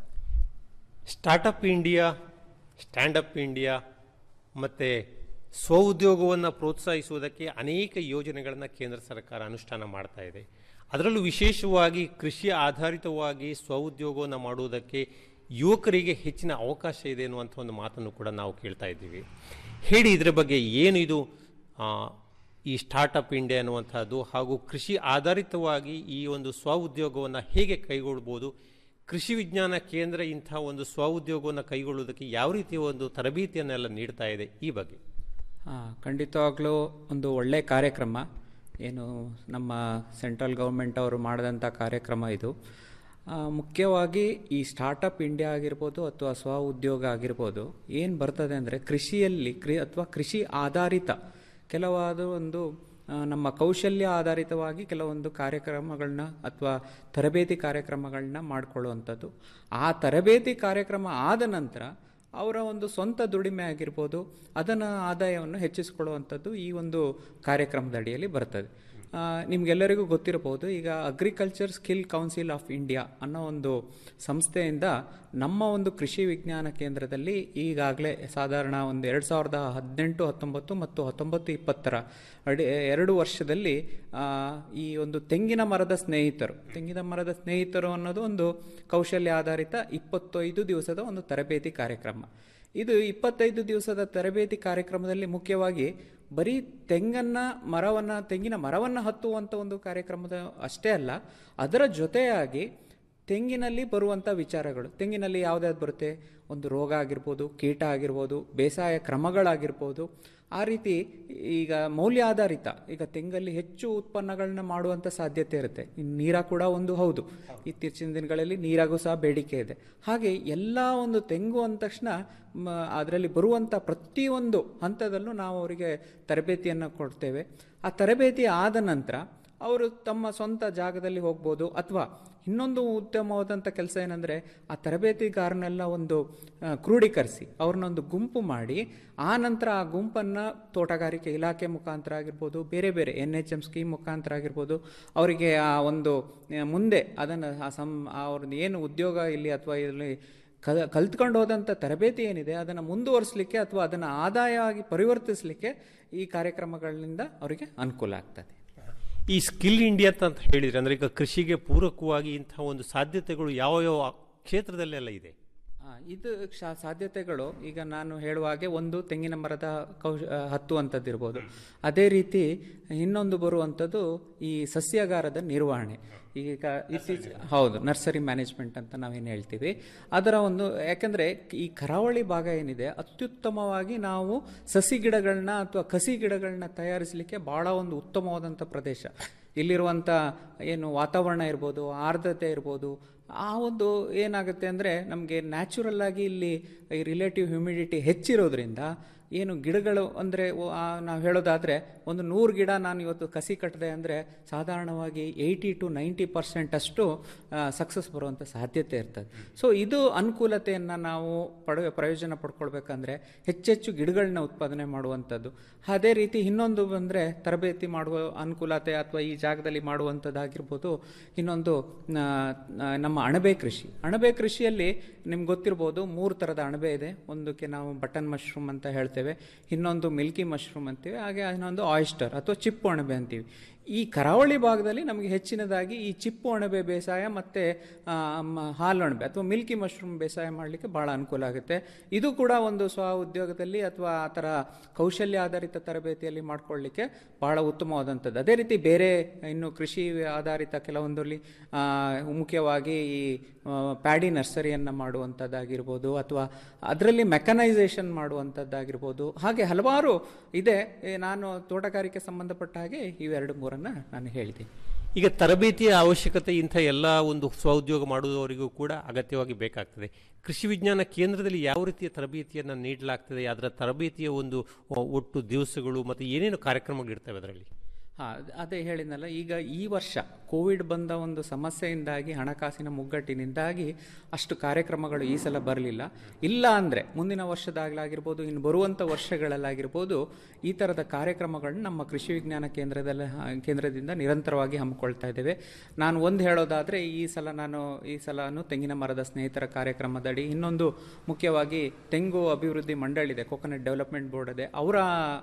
startup India standup India ಮತ್ತು ಸ್ವ ಉದ್ಯೋಗವನ್ನು ಪ್ರೋತ್ಸಾಹಿಸುವುದಕ್ಕೆ ಅನೇಕ ಯೋಜನೆಗಳನ್ನು ಕೇಂದ್ರ ಸರ್ಕಾರ ಅನುಷ್ಠಾನ ಮಾಡ್ತಾ ಇದೆ ಅದರಲ್ಲೂ ವಿಶೇಷವಾಗಿ ಕೃಷಿ ಆಧಾರಿತವಾಗಿ ಸ್ವ ಉದ್ಯೋಗವನ್ನು ಮಾಡುವುದಕ್ಕೆ ಯುವಕರಿಗೆ ಹೆಚ್ಚಿನ ಅವಕಾಶ ಇದೆ ಎನ್ನುವಂಥ ಒಂದು ಮಾತನ್ನು ಕೂಡ ನಾವು ಕೇಳ್ತಾ ಇದ್ದೀವಿ ಹೇಳಿ ಇದರ ಬಗ್ಗೆ ಏನು ಇದು ಆ, ಈ ಸ್ಟಾರ್ಟಪ್ ಇಂಡಿಯಾ ಅನ್ನುವಂಥದ್ದು ಹಾಗೂ ಕೃಷಿ ಆಧಾರಿತವಾಗಿ ಈ ಒಂದು ಸ್ವ ಉದ್ಯೋಗವನ್ನು ಹೇಗೆ ಕೈಗೊಳ್ಬೋದು ಕೃಷಿ ವಿಜ್ಞಾನ ಕೇಂದ್ರ ಇಂಥ ಒಂದು ಸ್ವ ಉದ್ಯೋಗವನ್ನು ಕೈಗೊಳ್ಳುವುದಕ್ಕೆ ಯಾವ ರೀತಿಯ ಒಂದು ತರಬೇತಿಯನ್ನೆಲ್ಲ ನೀಡ್ತಾ ಇದೆ ಈ ಬಗ್ಗೆ ಹಾಂ ಖಂಡಿತವಾಗ್ಲೂ ಒಂದು ಒಳ್ಳೆ ಕಾರ್ಯಕ್ರಮ ಏನು ನಮ್ಮ ಸೆಂಟ್ರಲ್ ಗೌರ್ಮೆಂಟ್ ಅವರು ಮಾಡಿದಂಥ ಕಾರ್ಯಕ್ರಮ ಇದು ಆ, ಮುಖ್ಯವಾಗಿ ಈ ಸ್ಟಾರ್ಟಪ್ ಇಂಡಿಯಾ ಆಗಿರ್ಬೋದು ಅಥವಾ ಸ್ವ ಉದ್ಯೋಗ ಆಗಿರ್ಬೋದು ಏನು ಬರ್ತದೆ ಅಂದರೆ ಕೃಷಿಯಲ್ಲಿ ಕ್ರಿ ಅಥವಾ ಕೃಷಿ ಆಧಾರಿತ ಕೆಲವಾದ ಒಂದು ಆ, ನಮ್ಮ ಕೌಶಲ್ಯ ಆಧಾರಿತವಾಗಿ ಕೆಲವೊಂದು ಕಾರ್ಯಕ್ರಮಗಳನ್ನ ಅಥವಾ ತರಬೇತಿ ಕಾರ್ಯಕ್ರಮಗಳನ್ನ ಮಾಡಿಕೊಳ್ಳುವಂಥದ್ದು ಆ ತರಬೇತಿ ಕಾರ್ಯಕ್ರಮ ಆದ ನಂತರ ಅವರ ಒಂದು ಸ್ವಂತ ದುಡಿಮೆ ಆಗಿರ್ಬೋದು ಅದನ್ನು ಆದಾಯವನ್ನು ಹೆಚ್ಚಿಸಿಕೊಳ್ಳುವಂಥದ್ದು ಈ ಒಂದು ಕಾರ್ಯಕ್ರಮದ ಅಡಿಯಲ್ಲಿ ಬರ್ತದೆ ಆ, ನಿಮ್ಗೆಲ್ಲರಿಗೂ ಗೊತ್ತಿರಬಹುದು ಈಗ agriculture skill council of India ಅನ್ನೋ ಒಂದು ಸಂಸ್ಥೆಯಿಂದ ನಮ್ಮ ಒಂದು ಕೃಷಿ ವಿಜ್ಞಾನ ಕೇಂದ್ರದಲ್ಲಿ ಈಗಾಗಲೇ ಸಾಧಾರಣ ಒಂದು ಎರಡು ಸಾವಿರದ ಹದಿನೆಂಟು ಹತ್ತೊಂಬತ್ತು ಮತ್ತು ಹತ್ತೊಂಬತ್ತು ಇಪ್ಪತ್ತರ ಅಡಿ ಎರಡು ವರ್ಷದಲ್ಲಿ ಆ, ಈ ಒಂದು ತೆಂಗಿನ ಮರದ ಸ್ನೇಹಿತರು ತೆಂಗಿನ ಮರದ ಸ್ನೇಹಿತರು ಅನ್ನೋದು ಒಂದು ಕೌಶಲ್ಯ ಆಧಾರಿತ ಇಪ್ಪತ್ತೈದು ದಿವಸದ ಒಂದು ತರಬೇತಿ ಕಾರ್ಯಕ್ರಮ ಇದು ಇಪ್ಪತ್ತೈದು ದಿವಸದ ತರಬೇತಿ ಕಾರ್ಯಕ್ರಮದಲ್ಲಿ ಮುಖ್ಯವಾಗಿ ಬರೀ ತೆಂಗನ್ನ ಮರವನ್ನ ತೆಂಗಿನ ಮರವನ್ನ ಹತ್ತುವಂಥ ಒಂದು ಕಾರ್ಯಕ್ರಮದ ಅಷ್ಟೇ ಅಲ್ಲ ಅದರ ಜೊತೆಯಾಗಿ ತೆಂಗಿನಲ್ಲಿ ಬರುವಂಥ ವಿಚಾರಗಳು ತೆಂಗಿನಲ್ಲಿ ಯಾವುದ್ಯಾವ್ದು ಬರುತ್ತೆ ಒಂದು ರೋಗ ಆಗಿರ್ಬೋದು ಕೀಟ ಆಗಿರ್ಬೋದು ಬೇಸಾಯ ಕ್ರಮಗಳಾಗಿರ್ಬೋದು ಆ ರೀತಿ ಈಗ ಮೌಲ್ಯ ಆಧಾರಿತ ಈಗ ತೆಂಗಲ್ಲಿ ಹೆಚ್ಚು ಉತ್ಪನ್ನಗಳನ್ನ ಮಾಡುವಂಥ ಸಾಧ್ಯತೆ ಇರುತ್ತೆ ಇನ್ನು ನೀರ ಕೂಡ ಒಂದು ಹೌದು ಇತ್ತೀಚಿನ ದಿನಗಳಲ್ಲಿ ನೀರಾಗೂ ಸಹ ಬೇಡಿಕೆ ಇದೆ ಹಾಗೆ ಎಲ್ಲ ಒಂದು ತೆಂಗು ಅಂದ ತಕ್ಷಣ ಅದರಲ್ಲಿ ಬರುವಂಥ ಪ್ರತಿಯೊಂದು ಹಂತದಲ್ಲೂ ನಾವು ಅವರಿಗೆ ತರಬೇತಿಯನ್ನು ಕೊಡ್ತೇವೆ ಆ ತರಬೇತಿ ಆದ ನಂತರ ಅವರು ತಮ್ಮ ಸ್ವಂತ ಜಾಗದಲ್ಲಿ ಹೋಗ್ಬೋದು ಅಥವಾ ಇನ್ನೊಂದು ಉತ್ತಮವಾದಂಥ ಕೆಲಸ ಏನಂದರೆ ಆ ತರಬೇತಿಗಾರನೆಲ್ಲ ಒಂದು ಆ, ಕ್ರೋಢೀಕರಿಸಿ ಅವ್ರನ್ನೊಂದು ಗುಂಪು ಮಾಡಿ ಆ ನಂತರ ಆ ಗುಂಪನ್ನು ತೋಟಗಾರಿಕೆ ಇಲಾಖೆ ಮುಖಾಂತರ ಆಗಿರ್ಬೋದು ಬೇರೆ ಬೇರೆ ಎನ್ ಎಚ್ ಎಮ್ ಸ್ಕೀಮ್ ಮುಖಾಂತರ ಆಗಿರ್ಬೋದು ಅವರಿಗೆ ಆ ಒಂದು ಆ, ಮುಂದೆ ಅದನ್ನು ಆ ಸಂ ಅವ್ರದ್ದು ಏನು ಉದ್ಯೋಗ ಇಲ್ಲಿ ಅಥವಾ ಇಲ್ಲಿ ಕಲ್ ಕಲ್ತ್ಕೊಂಡು ಹೋದಂಥ ತರಬೇತಿ ಏನಿದೆ ಅದನ್ನು ಮುಂದುವರಿಸಲಿಕ್ಕೆ ಅಥವಾ ಅದನ್ನು ಆದಾಯ ಆಗಿ ಪರಿವರ್ತಿಸಲಿಕ್ಕೆ ಈ ಕಾರ್ಯಕ್ರಮಗಳಿಂದ ಅವರಿಗೆ ಅನುಕೂಲ ಆಗ್ತದೆ ಈ ಸ್ಕಿಲ್ ಇಂಡಿಯಾ ಅಂತ ಹೇಳಿದ್ರೆ ಅಂದ್ರೆ ಈಗ ಕೃಷಿಗೆ ಪೂರಕವಾಗಿ ಇಂತಹ ಒಂದು ಸಾಧ್ಯತೆಗಳು ಯಾವ ಯಾವ ಕ್ಷೇತ್ರದಲ್ಲೆಲ್ಲ ಇದೆ ಆ, ಇದು ಶಾ- ಸಾಧ್ಯತೆಗಳು ಈಗ ನಾನು ಹೇಳುವ ಹಾಗೆ ಒಂದು ತೆಂಗಿನ ಮರದ ಕೌಶ ಆ, ಹತ್ತುವಂಥದ್ದಿರ್ಬೋದು ಅದೇ ರೀತಿ ಇನ್ನೊಂದು ಬರುವಂಥದ್ದು ಈ ಸಸ್ಯಾಗಾರದ ನಿರ್ವಹಣೆ ಈಗ ಇತ್ತೀಚೆ ಹೌದು ನರ್ಸರಿ ಮ್ಯಾನೇಜ್ಮೆಂಟ್ ಅಂತ ನಾವೇನು ಹೇಳ್ತೀವಿ ಅದರ ಒಂದು ಯಾಕಂದರೆ ಈ ಕರಾವಳಿ ಭಾಗ ಏನಿದೆ ಅತ್ಯುತ್ತಮವಾಗಿ ನಾವು ಸಸಿ ಗಿಡಗಳನ್ನ ಅಥವಾ ಕಸಿ ಗಿಡಗಳನ್ನ ತಯಾರಿಸಲಿಕ್ಕೆ ಭಾಳ ಒಂದು ಉತ್ತಮವಾದಂಥ ಪ್ರದೇಶ ಇಲ್ಲಿರುವಂಥ ಏನು ವಾತಾವರಣ ಇರ್ಬೋದು ಆರ್ದ್ರತೆ ಇರ್ಬೋದು ಆ ಒಂದು ಏನಾಗುತ್ತೆ ಅಂದರೆ ನಮಗೆ ನ್ಯಾಚುರಲ್ ಆಗಿ ಇಲ್ಲಿ ಈ ರಿಲೇಟಿವ್ ಹ್ಯುಮಿಡಿಟಿ ಹೆಚ್ಚಿರೋದ್ರಿಂದ ಏನು ಗಿಡಗಳು ಅಂದರೆ ನಾವು ಹೇಳೋದಾದರೆ ಒಂದು ನೂರು ಗಿಡ ನಾನು ಇವತ್ತು ಕಸಿ ಕಟ್ಟಿದೆ ಅಂದರೆ ಸಾಧಾರಣವಾಗಿ ಏಯ್ಟಿ ಟು ನೈಂಟಿ ಪರ್ಸೆಂಟ್ ಅಷ್ಟು ಸಕ್ಸಸ್ ಬರುವಂಥ ಸಾಧ್ಯತೆ ಇರ್ತದೆ ಸೊ ಇದು ಅನುಕೂಲತೆಯನ್ನು ನಾವು ಪಡ ಪ್ರಯೋಜನ ಪಡ್ಕೊಳ್ಬೇಕಂದ್ರೆ ಹೆಚ್ಚೆಚ್ಚು ಗಿಡಗಳನ್ನ ಉತ್ಪಾದನೆ ಮಾಡುವಂಥದ್ದು ಅದೇ ರೀತಿ ಇನ್ನೊಂದು ಬಂದರೆ ತರಬೇತಿ ಮಾಡುವ ಅನುಕೂಲತೆ ಅಥವಾ ಈ ಜಾಗದಲ್ಲಿ ಮಾಡುವಂಥದ್ದಾಗಿರ್ಬೋದು ಇನ್ನೊಂದು ಆ, ಆ, ನಮ್ಮ ಅಣಬೆ ಕೃಷಿ ಅಣಬೆ ಕೃಷಿಯಲ್ಲಿ ನಿಮ್ಗೆ ಗೊತ್ತಿರ್ಬೋದು ಮೂರು ಥರದ ಅಣಬೆ ಇದೆ ಒಂದಕ್ಕೆ ನಾವು ಬಟನ್ ಮಶ್ರೂಮ್ ಅಂತ ಹೇಳ್ತೇವೆ ಇನ್ನೊಂದು ಮಿಲ್ಕಿ ಮಶ್ರೂಮ್ ಅಂತೀವಿ ಹಾಗೆ ಇನ್ನೊಂದು ಆಯಿಸ್ಟರ್ ಅಥವಾ ಚಿಪ್ಪು ಅಣಬೆ ಅಂತೀವಿ ಈ ಕರಾವಳಿ ಭಾಗದಲ್ಲಿ ನಮಗೆ ಹೆಚ್ಚಿನದಾಗಿ ಈ ಚಿಪ್ಪು ಅಣಬೆ ಬೇಸಾಯ ಮತ್ತು ಹಾಲು ಅಣಬೆ ಅಥವಾ ಮಿಲ್ಕಿ ಮಶ್ರೂಮ್ ಬೇಸಾಯ ಮಾಡಲಿಕ್ಕೆ ಭಾಳ ಅನುಕೂಲ ಆಗುತ್ತೆ ಇದು ಕೂಡ ಒಂದು ಸ್ವ ಉದ್ಯೋಗದಲ್ಲಿ ಅಥವಾ ಆ ಥರ ಕೌಶಲ್ಯ ಆಧಾರಿತ ತರಬೇತಿಯಲ್ಲಿ ಮಾಡ್ಕೊಳ್ಳಿಕ್ಕೆ ಭಾಳ ಉತ್ತಮವಾದಂಥದ್ದು ಅದೇ ರೀತಿ ಬೇರೆ ಇನ್ನು ಕೃಷಿ ಆಧಾರಿತ ಕೆಲವೊಂದಲ್ಲಿ ಆ, ಮುಖ್ಯವಾಗಿ ಈ ಆ, ಪ್ಯಾಡಿ ನರ್ಸರಿಯನ್ನು ಮಾಡುವಂಥದ್ದಾಗಿರ್ಬೋದು ಅಥವಾ ಅದರಲ್ಲಿ ಮೆಕನೈಸೇಷನ್ ಮಾಡುವಂಥದ್ದಾಗಿರ್ಬೋದು ಹಾಗೆ ಹಲವಾರು ಇದೆ ಏ, ನಾನು ತೋಟಗಾರಿಕೆ ಸಂಬಂಧಪಟ್ಟ ಹಾಗೆ ಇವೆರಡು ಮೂರನ್ನು ನಾನು ಹೇಳಿದ್ದೀನಿ ಈಗ ತರಬೇತಿಯ ಅವಶ್ಯಕತೆ ಇಂಥ ಎಲ್ಲ ಒಂದು ಸ್ವಉದ್ಯೋಗ ಮಾಡುವವರಿಗೂ ಕೂಡ ಅಗತ್ಯವಾಗಿ ಬೇಕಾಗ್ತದೆ ಕೃಷಿ ವಿಜ್ಞಾನ ಕೇಂದ್ರದಲ್ಲಿ ಯಾವ ರೀತಿಯ ತರಬೇತಿಯನ್ನು ನೀಡಲಾಗ್ತದೆ ಅದರ ತರಬೇತಿಯ ಒಂದು ಅ, ಒಟ್ಟು ದಿವಸಗಳು ಮತ್ತು ಏನೇನು ಕಾರ್ಯಕ್ರಮಗಳಿರ್ತವೆ ಅದರಲ್ಲಿ ಹಾಂ ಅದೇ ಹೇಳಿದ್ನಲ್ಲ ಈಗ ಈ ವರ್ಷ ಕೋವಿಡ್ ಬಂದ ಒಂದು ಸಮಸ್ಯೆಯಿಂದಾಗಿ ಹಣಕಾಸಿನ ಮುಗ್ಗಟ್ಟಿನಿಂದಾಗಿ ಅಷ್ಟು ಕಾರ್ಯಕ್ರಮಗಳು ಈ ಸಲ ಬರಲಿಲ್ಲ ಇಲ್ಲ ಅಂದರೆ ಮುಂದಿನ ವರ್ಷದಾಗಲಾಗಿರ್ಬೋದು ಇನ್ನು ಬರುವಂಥ ವರ್ಷಗಳಲ್ಲಾಗಿರ್ಬೋದು ಈ ಥರದ ಕಾರ್ಯಕ್ರಮಗಳನ್ನ ನಮ್ಮ ಕೃಷಿ ವಿಜ್ಞಾನ ಕೇಂದ್ರದಲ್ಲಿ ಕೇಂದ್ರದಿಂದ ನಿರಂತರವಾಗಿ ಹಮ್ಮಿಕೊಳ್ತಾ ಇದ್ದೇವೆ ನಾನು ಒಂದು ಹೇಳೋದಾದರೆ ಈ ಸಲ ನಾನು ಈ ಸಲನು ತೆಂಗಿನ ಮರದ ಸ್ನೇಹಿತರ ಕಾರ್ಯಕ್ರಮದಡಿ ಇನ್ನೊಂದು ಮುಖ್ಯವಾಗಿ ತೆಂಗು ಅಭಿವೃದ್ಧಿ ಮಂಡಳಿ ಇದೆ ಕೋಕೋನಟ್ ಡೆವಲಪ್ಮೆಂಟ್ ಬೋರ್ಡ್ ಇದೆ ಅವರ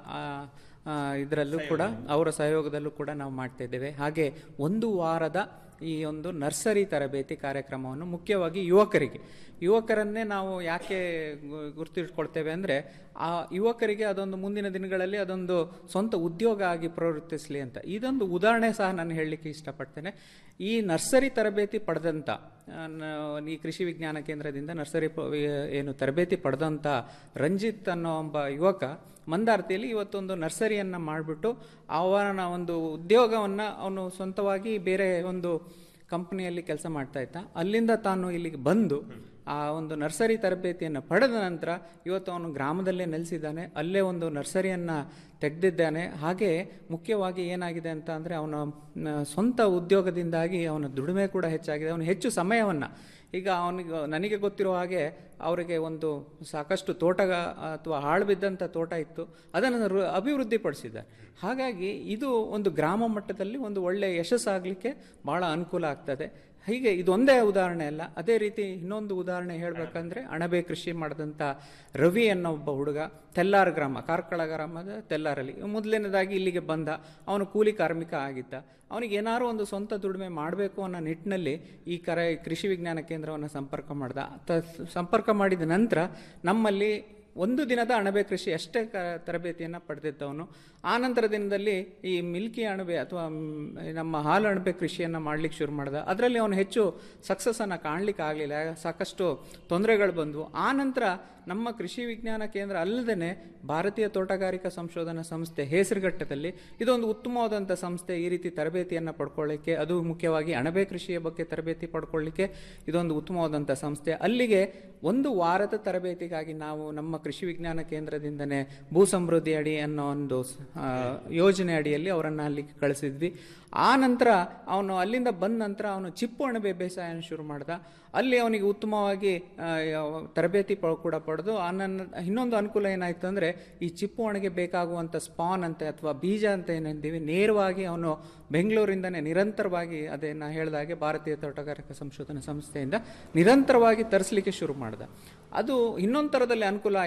ಇದರಲ್ಲೂ ಕೂಡ ಅವರ ಸಹಯೋಗದಲ್ಲೂ ಕೂಡ ನಾವು ಮಾಡ್ತಾ ಇದ್ದೇವೆ ಹಾಗೆ ಒಂದು ವಾರದ ಈ ಒಂದು ನರ್ಸರಿ ತರಬೇತಿ ಕಾರ್ಯಕ್ರಮವನ್ನು ಮುಖ್ಯವಾಗಿ ಯುವಕರಿಗೆ ಯುವಕರನ್ನೇ ನಾವು ಯಾಕೆ ಗು- ಗುರುತಿಸ್ಕೊಳ್ತೇವೆ ಅಂದರೆ ಆ ಯುವಕರಿಗೆ ಅದೊಂದು ಮುಂದಿನ ದಿನಗಳಲ್ಲಿ ಅದೊಂದು ಸ್ವಂತ ಉದ್ಯೋಗ ಆಗಿ ಪ್ರವರ್ತಿಸಲಿ ಅಂತ ಇದೊಂದು ಉದಾಹರಣೆ ಸಹ ನಾನು ಹೇಳಲಿಕ್ಕೆ ಇಷ್ಟಪಡ್ತೇನೆ ಈ ನರ್ಸರಿ ತರಬೇತಿ ಪಡೆದಂಥ ಆ, ನ- ಈ ಕೃಷಿ ವಿಜ್ಞಾನ ಕೇಂದ್ರದಿಂದ ನರ್ಸರಿ ಪ- ಏನು ತರಬೇತಿ ಪಡೆದಂಥ ರಂಜಿತ್ ಅನ್ನೋ ಒಬ್ಬ ಯುವಕ ಮಂದಾರ್ತಿಯಲ್ಲಿ ಇವತ್ತೊಂದು ನರ್ಸರಿಯನ್ನು ಮಾಡಿಬಿಟ್ಟು ಅವನ ಒಂದು ಉದ್ಯೋಗವನ್ನು ಅವನು ಸ್ವಂತವಾಗಿ ಬೇರೆ ಒಂದು ಕಂಪ್ನಿಯಲ್ಲಿ ಕೆಲಸ ಮಾಡ್ತಾ ಇದ್ದ ಅಲ್ಲಿಂದ ತಾನು ಇಲ್ಲಿಗೆ ಬಂದು ಆ ಒಂದು ನರ್ಸರಿ ತರಬೇತಿಯನ್ನು ಪಡೆದ ನಂತರ ಇವತ್ತು ಅವನು ಗ್ರಾಮದಲ್ಲೇ ನೆಲೆಸಿದ್ದಾನೆ ಅಲ್ಲೇ ಒಂದು ನರ್ಸರಿಯನ್ನು ತೆಗೆದಿದ್ದಾನೆ ಹಾಗೆ ಮುಖ್ಯವಾಗಿ ಏನಾಗಿದೆ ಅಂತ ಅಂದರೆ ಅವನ ನ, ಸ್ವಂತ ಉದ್ಯೋಗದಿಂದಾಗಿ ಅವನ ದುಡಿಮೆ ಕೂಡ ಹೆಚ್ಚಾಗಿದೆ ಅವನು ಹೆಚ್ಚು ಸಮಯವನ್ನು ಈಗ ಅವನಿಗೆ ನನಗೆ ಗೊತ್ತಿರೋ ಹಾಗೆ ಅವರಿಗೆ ಒಂದು ಸಾಕಷ್ಟು ತೋಟ ಅಥವಾ ಹಾಳು ಬಿದ್ದಂಥ ತೋಟ ಇತ್ತು ಅದನ್ನು ರು- ಅಭಿವೃದ್ಧಿಪಡಿಸಿದ್ದಾರೆ ಹಾಗಾಗಿ ಇದು ಒಂದು ಗ್ರಾಮ ಮಟ್ಟದಲ್ಲಿ ಒಂದು ಒಳ್ಳೆಯ ಯಶಸ್ಸಾಗಲಿಕ್ಕೆ ಭಾಳ ಅನುಕೂಲ ಆಗ್ತದೆ ಹೀಗೆ ಇದೊಂದೇ ಉದಾಹರಣೆ ಅಲ್ಲ ಅದೇ ರೀತಿ ಇನ್ನೊಂದು ಉದಾಹರಣೆ ಹೇಳಬೇಕಂದ್ರೆ ಅಣಬೆ ಕೃಷಿ ಮಾಡಿದಂಥ ರವಿ ಅನ್ನೋ ಒಬ್ಬ ಹುಡುಗ ತೆಲ್ಲಾರ್ ಗ್ರಾಮ ಕಾರ್ಕಳ ಗ್ರಾಮದ ತೆಲ್ಲಾರಲ್ಲಿ ಮೊದಲನೇದಾಗಿ ಇಲ್ಲಿಗೆ ಬಂದ ಅವನು ಕೂಲಿ ಕಾರ್ಮಿಕ ಆಗಿದ್ದ ಅವನಿಗೆ ಏನಾದ್ರು ಒಂದು ಸ್ವಂತ ದುಡಿಮೆ ಮಾಡಬೇಕು ಅನ್ನೋ ನಿಟ್ಟಿನಲ್ಲಿ ಈ ಕರೆ ಕೃಷಿ ವಿಜ್ಞಾನ ಕೇಂದ್ರವನ್ನು ಸಂಪರ್ಕ ಮಾಡ್ದ ತ ಸಂಪರ್ಕ ಮಾಡಿದ ನಂತರ ನಮ್ಮಲ್ಲಿ ಒಂದು ದಿನದ ಅಣಬೆ ಕೃಷಿ ಅಷ್ಟೇ ಕ ತರಬೇತಿಯನ್ನು ಪಡೆದಿದ್ದವನು ಆ ನಂತರ ದಿನದಲ್ಲಿ ಈ ಮಿಲ್ಕಿ ಅಣಬೆ ಅಥವಾ ಮ್, ನಮ್ಮ ಹಾಲು ಅಣಬೆ ಕೃಷಿಯನ್ನು ಮಾಡ್ಲಿಕ್ಕೆ ಶುರು ಮಾಡ್ದ ಅದರಲ್ಲಿ ಅವನು ಹೆಚ್ಚು ಸಕ್ಸಸ್ಸನ್ನು ಕಾಣಲಿಕ್ಕೆ ಆಗಲಿಲ್ಲ ಸಾಕಷ್ಟು ತೊಂದರೆಗಳು ಬಂದವು ಆ ನಂತರ ನಮ್ಮ ಕೃಷಿ ವಿಜ್ಞಾನ ಕೇಂದ್ರ ಅಲ್ಲದೆ ಭಾರತೀಯ ತೋಟಗಾರಿಕಾ ಸಂಶೋಧನಾ ಸಂಸ್ಥೆ ಹೇಸರಘಟ್ಟದಲ್ಲಿ ಇದೊಂದು ಉತ್ತಮವಾದಂಥ ಸಂಸ್ಥೆ ಈ ರೀತಿ ತರಬೇತಿಯನ್ನು ಪಡ್ಕೊಳ್ಳಿಕ್ಕೆ ಅದು ಮುಖ್ಯವಾಗಿ ಅಣಬೆ ಕೃಷಿಯ ಬಗ್ಗೆ ತರಬೇತಿ ಪಡ್ಕೊಳ್ಳಿಕ್ಕೆ ಇದೊಂದು ಉತ್ತಮವಾದಂಥ ಸಂಸ್ಥೆ ಅಲ್ಲಿಗೆ ಒಂದು ವಾರದ ತರಬೇತಿಗಾಗಿ ನಾವು ನಮ್ಮ ಕೃಷಿ ವಿಜ್ಞಾನ ಕೇಂದ್ರದಿಂದನೇ ಭೂ ಸಮೃದ್ಧಿ ಅಡಿ ಅನ್ನೋ ಒಂದು ಆ, ಯೋಜನೆ ಅಡಿಯಲ್ಲಿ ಅವರನ್ನು ಅಲ್ಲಿಗೆ ಕಳಿಸಿದ್ವಿ ಆ ನಂತರ ಅವನು ಅಲ್ಲಿಂದ ಬಂದ ನಂತರ ಅವನು ಚಿಪ್ಪು ಅಣಬೆ ಬೇಸಾಯನ ಶುರು ಮಾಡ್ದ ಅಲ್ಲಿ ಅವನಿಗೆ ಉತ್ತಮವಾಗಿ ಆ, ಯಾವ- ತರಬೇತಿ ಪ ಕೂಡ ಪಡೆದು ಆ ನನ್ನ ಇನ್ನೊಂದು ಅನುಕೂಲ ಏನಾಯ್ತು ಅಂದರೆ ಈ ಚಿಪ್ಪು ಒಣಗೆ ಬೇಕಾಗುವಂಥ ಸ್ಪಾನ್ ಅಂತ ಅಥವಾ ಬೀಜ ಅಂತ ಏನಂತೀವಿ ನೇರವಾಗಿ ಅವನು ಬೆಂಗಳೂರಿಂದನೇ ನಿರಂತರವಾಗಿ ಅದೇ ನಾ ಹೇಳಿದಾಗೆ ಭಾರತೀಯ ತೋಟಗಾರಿಕಾ ಸಂಶೋಧನಾ ಸಂಸ್ಥೆಯಿಂದ ನಿರಂತರವಾಗಿ ತರಿಸಲಿಕ್ಕೆ ಶುರು ಮಾಡ್ದ ಅದು ಇನ್ನೊಂದು ಥರದಲ್ಲಿ ಅನುಕೂಲ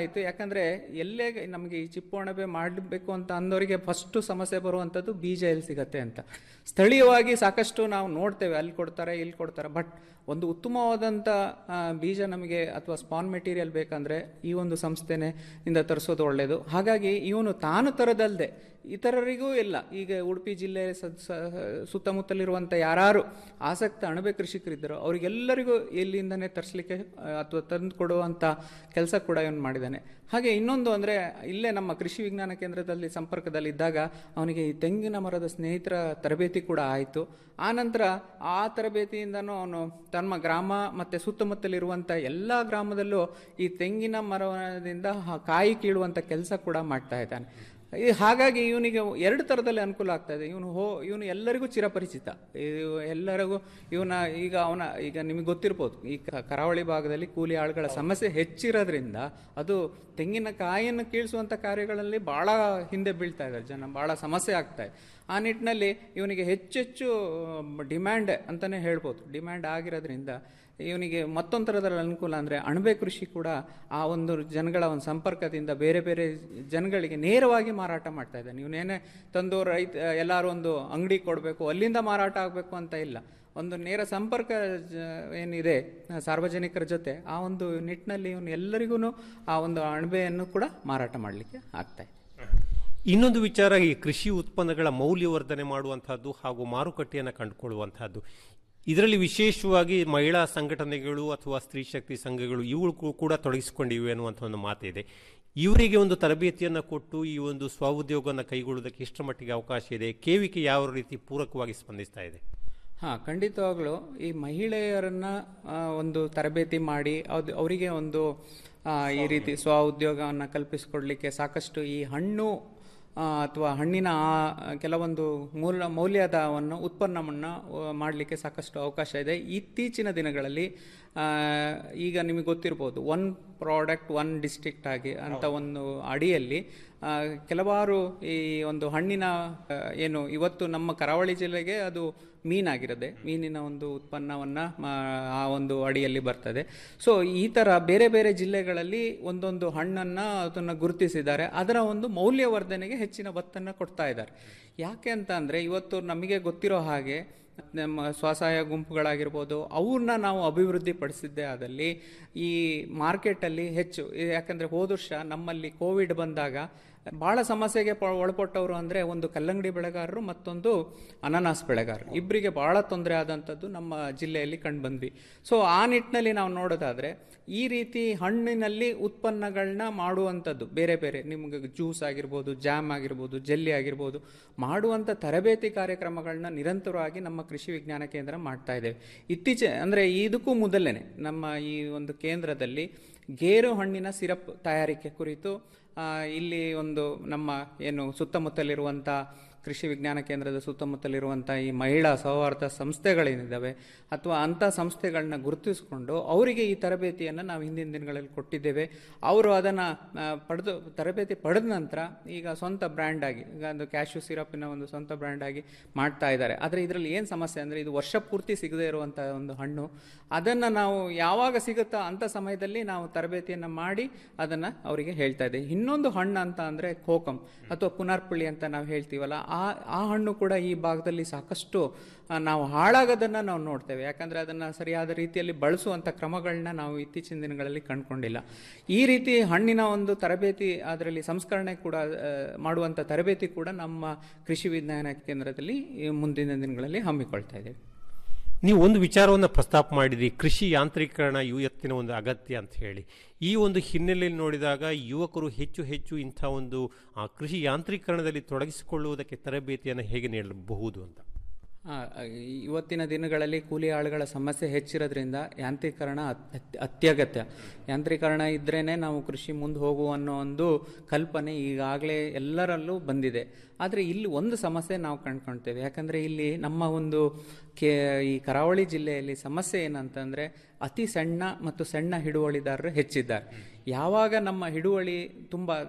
ಆಯಿತು ಯಾಕಂದರೆ ಎಲ್ಲೇ ನಮಗೆ ಈ ಚಿಪ್ಪು ಅಣಬೆ ಮಾಡಬೇಕು ಅಂತ ಅಂದವರಿಗೆ ಫಸ್ಟು ಸಮಸ್ಯೆ ಬರುವಂಥದ್ದು ಬೀಜ ಎಲ್ಲಿ ಸಿಗತ್ತೆ ಅಂತ ಸ್ಥಳೀಯವಾಗಿ ಸಾಕಷ್ಟು ನಾವು ನೋಡ್ತೇವೆ ಅಲ್ಲಿ ಕೊಡ್ತಾರೆ ಇಲ್ಲಿ ಕೊಡ್ತಾರೆ ಬಟ್ ಒಂದು ಉತ್ತಮವಾದಂಥ ಆ, ಬೀಜ ನಮಗೆ ಅಥವಾ ಸ್ಪಾನ್ ಮೆಟೀರಿಯಲ್ ಬೇಕಂದರೆ ಈ ಒಂದು ಸಂಸ್ಥೆನೇ ಇಂದ ತರಿಸೋದು ಒಳ್ಳೆಯದು ಹಾಗಾಗಿ ಇವನು ತಾನು ತರದಲ್ಲದೆ ಇತರರಿಗೂ ಇಲ್ಲ ಈಗ ಉಡುಪಿ ಜಿಲ್ಲೆ ಸ- ಸ- ಸುತ್ತಮುತ್ತಲಿರುವಂಥ ಯಾರು ಆಸಕ್ತ ಅಣಬೆ ಕೃಷಿಕರಿದ್ದರೋ ಅವರಿಗೆಲ್ಲರಿಗೂ ಇಲ್ಲಿಂದನೇ ತರಿಸಲಿಕ್ಕೆ ಅಥವಾ ತಂದು ಕೊಡುವಂಥ ಕೆಲಸ ಕೂಡ ಇವನು ಮಾಡಿದ್ದಾನೆ ಹಾಗೆ ಇನ್ನೊಂದು ಅಂದರೆ ಇಲ್ಲೇ ನಮ್ಮ ಕೃಷಿ ವಿಜ್ಞಾನ ಕೇಂದ್ರದಲ್ಲಿ ಸಂಪರ್ಕದಲ್ಲಿದ್ದಾಗ ಅವನಿಗೆ ಈ ತೆಂಗಿನ ಮರದ ಸ್ನೇಹಿತರ ತರಬೇತಿ ಕೂಡ ಆಯಿತು ಆನಂತರ ಆ ತರಬೇತಿಯಿಂದನೂ ಅವನು ತಮ್ಮ ಗ್ರಾಮ ಮತ್ತು ಸುತ್ತಮುತ್ತಲಿರುವಂಥ ಎಲ್ಲ ಗ್ರಾಮದಲ್ಲೂ ಈ ತೆಂಗಿನ ಮರದಿಂದ ಹ- ಕಾಯಿ ಕೀಳುವಂಥ ಕೆಲಸ ಕೂಡ ಮಾಡ್ತಾ ಇದ್ದಾನೆ ಈ ಹಾಗಾಗಿ ಇವನಿಗೆ ಎರಡು ಥರದಲ್ಲಿ ಅನುಕೂಲ ಆಗ್ತಾ ಇದೆ ಇವನು ಹೋ ಇವನು ಎಲ್ಲರಿಗೂ ಚಿರಪರಿಚಿತ ಇವ್ ಎಲ್ಲರಿಗೂ ಇವನ ಈಗ ಅವನ ಈಗ ನಿಮಗೆ ಗೊತ್ತಿರ್ಬೋದು ಈ ಕ- ಕರಾವಳಿ ಭಾಗದಲ್ಲಿ ಕೂಲಿ ಆಳುಗಳ ಸಮಸ್ಯೆ ಹೆಚ್ಚಿರೋದ್ರಿಂದ ಅದು ತೆಂಗಿನಕಾಯಿಯನ್ನು ಕೀಳಿಸುವಂಥ ಕಾರ್ಯಗಳಲ್ಲಿ ಭಾಳ ಹಿಂದೆ ಬೀಳ್ತಾ ಇದ್ದಾರೆ ಜನ ಭಾಳ ಸಮಸ್ಯೆ ಆಗ್ತಾ ಇದೆ ಆ ನಿಟ್ಟಿನಲ್ಲಿ ಇವನಿಗೆ ಹೆಚ್ಚೆಚ್ಚು ಡಿಮ್ಯಾಂಡ್ ಅಂತಲೇ ಹೇಳ್ಬೋದು ಡಿಮ್ಯಾಂಡ್ ಆಗಿರೋದ್ರಿಂದ ಇವನಿಗೆ ಮತ್ತೊಂದು ಥರದಲ್ಲಿ ಅನುಕೂಲ ಅಂದರೆ ಅಣಬೆ ಕೃಷಿ ಕೂಡ ಆ ಒಂದು ಜನಗಳ ಒಂದು ಸಂಪರ್ಕದಿಂದ ಬೇರೆ ಬೇರೆ ಜನಗಳಿಗೆ ನೇರವಾಗಿ ಮಾರಾಟ ಮಾಡ್ತಾ ಇದ್ದಾನೆ ಇವನೇನೇ ತಂದು ರೈತ ಎಲ್ಲರೂ ಒಂದು ಅಂಗಡಿ ಕೊಡಬೇಕು ಅಲ್ಲಿಂದ ಮಾರಾಟ ಆಗಬೇಕು ಅಂತ ಇಲ್ಲ ಒಂದು ನೇರ ಸಂಪರ್ಕ ಜ- ಏನಿದೆ ಆ, ಸಾರ್ವಜನಿಕರ ಜೊತೆ ಆ ಒಂದು ನಿಟ್ಟಿನಲ್ಲಿ ಇವನು ಎಲ್ಲರಿಗೂ ಆ ಒಂದು ಅಣಬೆಯನ್ನು ಕೂಡ ಮಾರಾಟ ಮಾಡಲಿಕ್ಕೆ ಆಗ್ತಾ ಇದೆ ಇನ್ನೊಂದು ವಿಚಾರ ಈ ಕೃಷಿ ಉತ್ಪನ್ನಗಳ ಮೌಲ್ಯವರ್ಧನೆ ಮಾಡುವಂತಹದ್ದು ಹಾಗೂ ಮಾರುಕಟ್ಟೆಯನ್ನು ಕಂಡುಕೊಳ್ಳುವಂತಹದ್ದು ಇದರಲ್ಲಿ ವಿಶೇಷವಾಗಿ ಮಹಿಳಾ ಸಂಘಟನೆಗಳು ಅಥವಾ ಸ್ತ್ರೀ ಶಕ್ತಿ ಸಂಘಗಳು ಇವುಗಳು ಕೂಡ ತೊಡಗಿಸಿಕೊಂಡಿವೆ ಅನ್ನುವಂಥ ಒಂದು ಮಾತಿದೆ ಇವರಿಗೆ ಒಂದು ತರಬೇತಿಯನ್ನು ಕೊಟ್ಟು ಈ ಒಂದು ಸ್ವಉದ್ಯೋಗವನ್ನು ಕೈಗೊಳ್ಳುವುದಕ್ಕೆ ಎಷ್ಟರ ಮಟ್ಟಿಗೆ ಅವಕಾಶ ಇದೆ ಕೇವಿಕೆ ಯಾವ ರೀತಿ ಪೂರಕವಾಗಿ ಸ್ಪಂದಿಸ್ತಾ ಇದೆ ಹಾಂ ಖಂಡಿತವಾಗ್ಲೂ ಈ ಮಹಿಳೆಯರನ್ನ ಆ, ಒಂದು ತರಬೇತಿ ಮಾಡಿ ಅದು ಅವರಿಗೆ ಒಂದು ಆ, ಈ ರೀತಿ ಸ್ವ ಉದ್ಯೋಗವನ್ನು ಕಲ್ಪಿಸಿಕೊಡ್ಲಿಕ್ಕೆ ಸಾಕಷ್ಟು ಈ ಹಣ್ಣು ಆ, ಅಥವಾ ಹಣ್ಣಿನ ಆ ಕೆಲವೊಂದು ಮೂಲ ಮೌಲ್ಯದವನ್ನು ಉತ್ಪನ್ನವನ್ನು ಮಾಡಲಿಕ್ಕೆ ಸಾಕಷ್ಟು ಅವಕಾಶ ಇದೆ ಇತ್ತೀಚಿನ ದಿನಗಳಲ್ಲಿ ಆ, ಈಗ ನಿಮಗೆ ಗೊತ್ತಿರ್ಬೋದು ಒನ್ ಪ್ರಾಡಕ್ಟ್ ಒನ್ ಡಿಸ್ಟ್ರಿಕ್ಟ್ ಆಗಿ ಅಂತ ಒಂದು ಅಡಿಯಲ್ಲಿ ಆ, ಕೆಲವಾರು ಈ ಒಂದು ಹಣ್ಣಿನ ಆ, ಏನು ಇವತ್ತು ನಮ್ಮ ಕರಾವಳಿ ಜಿಲ್ಲೆಗೆ ಅದು ಮೀನಾಗಿರದೆ ಮೀನಿನ ಒಂದು ಉತ್ಪನ್ನವನ್ನು ಆ ಒಂದು ಅಡಿಯಲ್ಲಿ ಬರ್ತದೆ ಸೊ ಈ ಥರ ಬೇರೆ ಬೇರೆ ಜಿಲ್ಲೆಗಳಲ್ಲಿ ಒಂದೊಂದು ಹಣ್ಣನ್ನು ಅದನ್ನು ಗುರುತಿಸಿದ್ದಾರೆ ಅದರ ಒಂದು ಮೌಲ್ಯವರ್ಧನೆಗೆ ಹೆಚ್ಚಿನ ಒತ್ತನ್ನು ಕೊಡ್ತಾ ಇದ್ದಾರೆ ಯಾಕೆ ಅಂತ ಅಂದರೆ ಇವತ್ತು ನಮಗೆ ಗೊತ್ತಿರೋ ಹಾಗೆ ನಮ್ಮ ಸ್ವಸಹಾಯ ಗುಂಪುಗಳಾಗಿರ್ಬೋದು ಅವ್ರನ್ನ ನಾವು ಅಭಿವೃದ್ಧಿ ಪಡಿಸಿದ್ದೇ ಆದಲ್ಲಿ ಈ ಮಾರ್ಕೆಟಲ್ಲಿ ಹೆಚ್ಚು ಯಾಕಂದರೆ ಹೋದ ವರ್ಷ ನಮ್ಮಲ್ಲಿ ಕೋವಿಡ್ ಬಂದಾಗ ಭಾಳ ಸಮಸ್ಯೆಗೆ ಪ- ಒಳಪಟ್ಟವರು ಅಂದರೆ ಒಂದು ಕಲ್ಲಂಗಡಿ ಬೆಳೆಗಾರರು ಮತ್ತೊಂದು ಅನಾನಸ್ ಬೆಳೆಗಾರರು ಇಬ್ಬರಿಗೆ ಭಾಳ ತೊಂದರೆ ಆದಂಥದ್ದು ನಮ್ಮ ಜಿಲ್ಲೆಯಲ್ಲಿ ಕಂಡು ಬಂದ್ವಿ ಸೊ ಆ ನಿಟ್ಟಿನಲ್ಲಿ ನಾವು ನೋಡೋದಾದರೆ ಈ ರೀತಿ ಹಣ್ಣಿನಲ್ಲಿ ಉತ್ಪನ್ನಗಳನ್ನ ಮಾಡುವಂಥದ್ದು ಬೇರೆ ಬೇರೆ ನಿಮ್ಗೆ ಜ್ಯೂಸ್ ಆಗಿರ್ಬೋದು ಜಾಮ್ ಆಗಿರ್ಬೋದು ಜೆಲ್ಲಿ ಆಗಿರ್ಬೋದು ಮಾಡುವಂಥ ತರಬೇತಿ ಕಾರ್ಯಕ್ರಮಗಳನ್ನ ನಿರಂತರವಾಗಿ ನಮ್ಮ ಕೃಷಿ ವಿಜ್ಞಾನ ಕೇಂದ್ರ ಮಾಡ್ತಾ ಇದ್ದೇವೆ ಇತ್ತೀಚೆ ಅಂದರೆ ಇದಕ್ಕೂ ಮೊದಲೇ ನಮ್ಮ ಈ ಒಂದು ಕೇಂದ್ರದಲ್ಲಿ ಗೇರು ಹಣ್ಣಿನ ಸಿರಪ್ ತಯಾರಿಕೆ ಕುರಿತು ಆ, ಇಲ್ಲಿ ಒಂದು ನಮ್ಮ ಏನು ಸುತ್ತಮುತ್ತಲಿರುವಂಥ ಕೃಷಿ ವಿಜ್ಞಾನ ಕೇಂದ್ರದ ಸುತ್ತಮುತ್ತಲಿರುವಂಥ ಈ ಮಹಿಳಾ ಸೌಹಾರ್ದ ಸಂಸ್ಥೆಗಳೇನಿದ್ದಾವೆ ಅಥವಾ ಅಂಥ ಸಂಸ್ಥೆಗಳನ್ನ ಗುರುತಿಸಿಕೊಂಡು ಅವರಿಗೆ ಈ ತರಬೇತಿಯನ್ನು ನಾವು ಹಿಂದಿನ ದಿನಗಳಲ್ಲಿ ಕೊಟ್ಟಿದ್ದೇವೆ ಅವರು ಅದನ್ನು ಪಡೆದು ತರಬೇತಿ ಪಡೆದ ನಂತರ ಈಗ ಸ್ವಂತ ಬ್ರ್ಯಾಂಡ್ ಆಗಿ ಈಗ ಒಂದು ಕ್ಯಾಶ್ಯೂ ಸಿರಪ್ಪಿನ ಒಂದು ಸ್ವಂತ ಬ್ರ್ಯಾಂಡ್ ಆಗಿ ಮಾಡ್ತಾ ಇದ್ದಾರೆ ಆದರೆ ಇದರಲ್ಲಿ ಏನು ಸಮಸ್ಯೆ ಅಂದರೆ ಇದು ವರ್ಷ ಪೂರ್ತಿ ಸಿಗದೇ ಇರುವಂಥ ಒಂದು ಹಣ್ಣು ಅದನ್ನು ನಾವು ಯಾವಾಗ ಸಿಗುತ್ತೋ ಅಂಥ ಸಮಯದಲ್ಲಿ ನಾವು ತರಬೇತಿಯನ್ನು ಮಾಡಿ ಅದನ್ನು ಅವರಿಗೆ ಹೇಳ್ತಾ ಇದ್ದೇವೆ ಇನ್ನೊಂದು ಹಣ್ಣು ಅಂತ ಅಂದರೆ ಕೋಕಂ ಅಥವಾ ಪುನರ್ಪುಳಿ ಅಂತ ನಾವು ಹೇಳ್ತೀವಲ್ಲ ಆ ಆ ಹಣ್ಣು ಕೂಡ ಈ ಭಾಗದಲ್ಲಿ ಸಾಕಷ್ಟು ಆ, ನಾವು ಹಾಳಾಗೋದನ್ನು ನಾವು ನೋಡ್ತೇವೆ ಯಾಕಂದರೆ ಅದನ್ನು ಸರಿಯಾದ ರೀತಿಯಲ್ಲಿ ಬಳಸುವಂಥ ಕ್ರಮಗಳನ್ನ ನಾವು ಇತ್ತೀಚಿನ ದಿನಗಳಲ್ಲಿ ಕಂಡುಕೊಂಡಿಲ್ಲ ಈ ರೀತಿ ಹಣ್ಣಿನ ಒಂದು ತರಬೇತಿ ಅದರಲ್ಲಿ ಸಂಸ್ಕರಣೆ ಕೂಡ ಆ, ಮಾಡುವಂಥ ತರಬೇತಿ ಕೂಡ ನಮ್ಮ ಕೃಷಿ ವಿಜ್ಞಾನ ಕೇಂದ್ರದಲ್ಲಿ ಈ ಮುಂದಿನ ದಿನಗಳಲ್ಲಿ ಹಮ್ಮಿಕೊಳ್ತಾ ಇದ್ದೇವೆ ನೀವು ಒಂದು ವಿಚಾರವನ್ನು ಪ್ರಸ್ತಾಪ ಮಾಡಿದ್ರಿ ಕೃಷಿ ಯಾಂತ್ರೀಕರಣ ಇವತ್ತಿನ ಒಂದು ಅಗತ್ಯ ಅಂತ ಹೇಳಿ ಈ ಒಂದು ಹಿನ್ನೆಲೆಯಲ್ಲಿ ನೋಡಿದಾಗ ಯುವಕರು ಹೆಚ್ಚು ಹೆಚ್ಚು ಇಂಥ ಒಂದು ಆ, ಕೃಷಿ ಯಾಂತ್ರೀಕರಣದಲ್ಲಿ ತೊಡಗಿಸಿಕೊಳ್ಳುವುದಕ್ಕೆ ತರಬೇತಿಯನ್ನು ಹೇಗೆ ನೀಡಬಹುದು ಅಂತ ಆ, ಇವತ್ತಿನ ದಿನಗಳಲ್ಲಿ ಕೂಲಿ ಆಳುಗಳ ಸಮಸ್ಯೆ ಹೆಚ್ಚಿರೋದ್ರಿಂದ ಯಾಂತ್ರೀಕರಣ ಅತ್- ಅತ್- ಅತ್ಯಗತ್ಯ ಯಾಂತ್ರೀಕರಣ ಇದ್ರೇ ನಾವು ಕೃಷಿ ಮುಂದೆ ಹೋಗುವ ಅನ್ನೋ ಒಂದು ಕಲ್ಪನೆ ಈಗಾಗಲೇ ಎಲ್ಲರಲ್ಲೂ ಬಂದಿದೆ ಆದರೆ ಇಲ್ಲಿ ಒಂದು ಸಮಸ್ಯೆ ನಾವು ಕಂಡ್ಕೊಳ್ತೇವೆ ಯಾಕಂದರೆ ಇಲ್ಲಿ ನಮ್ಮ ಒಂದು ಕೇ ಈ ಕರಾವಳಿ ಜಿಲ್ಲೆಯಲ್ಲಿ ಸಮಸ್ಯೆ ಏನಂತಂದರೆ ಅತಿ ಸಣ್ಣ ಮತ್ತು ಸಣ್ಣ ಹಿಡುವಳಿದಾರರು ಹೆಚ್ಚಿದ್ದಾರೆ ಯಾವಾಗ ನಮ್ಮ ಹಿಡುವಳಿ ತುಂಬ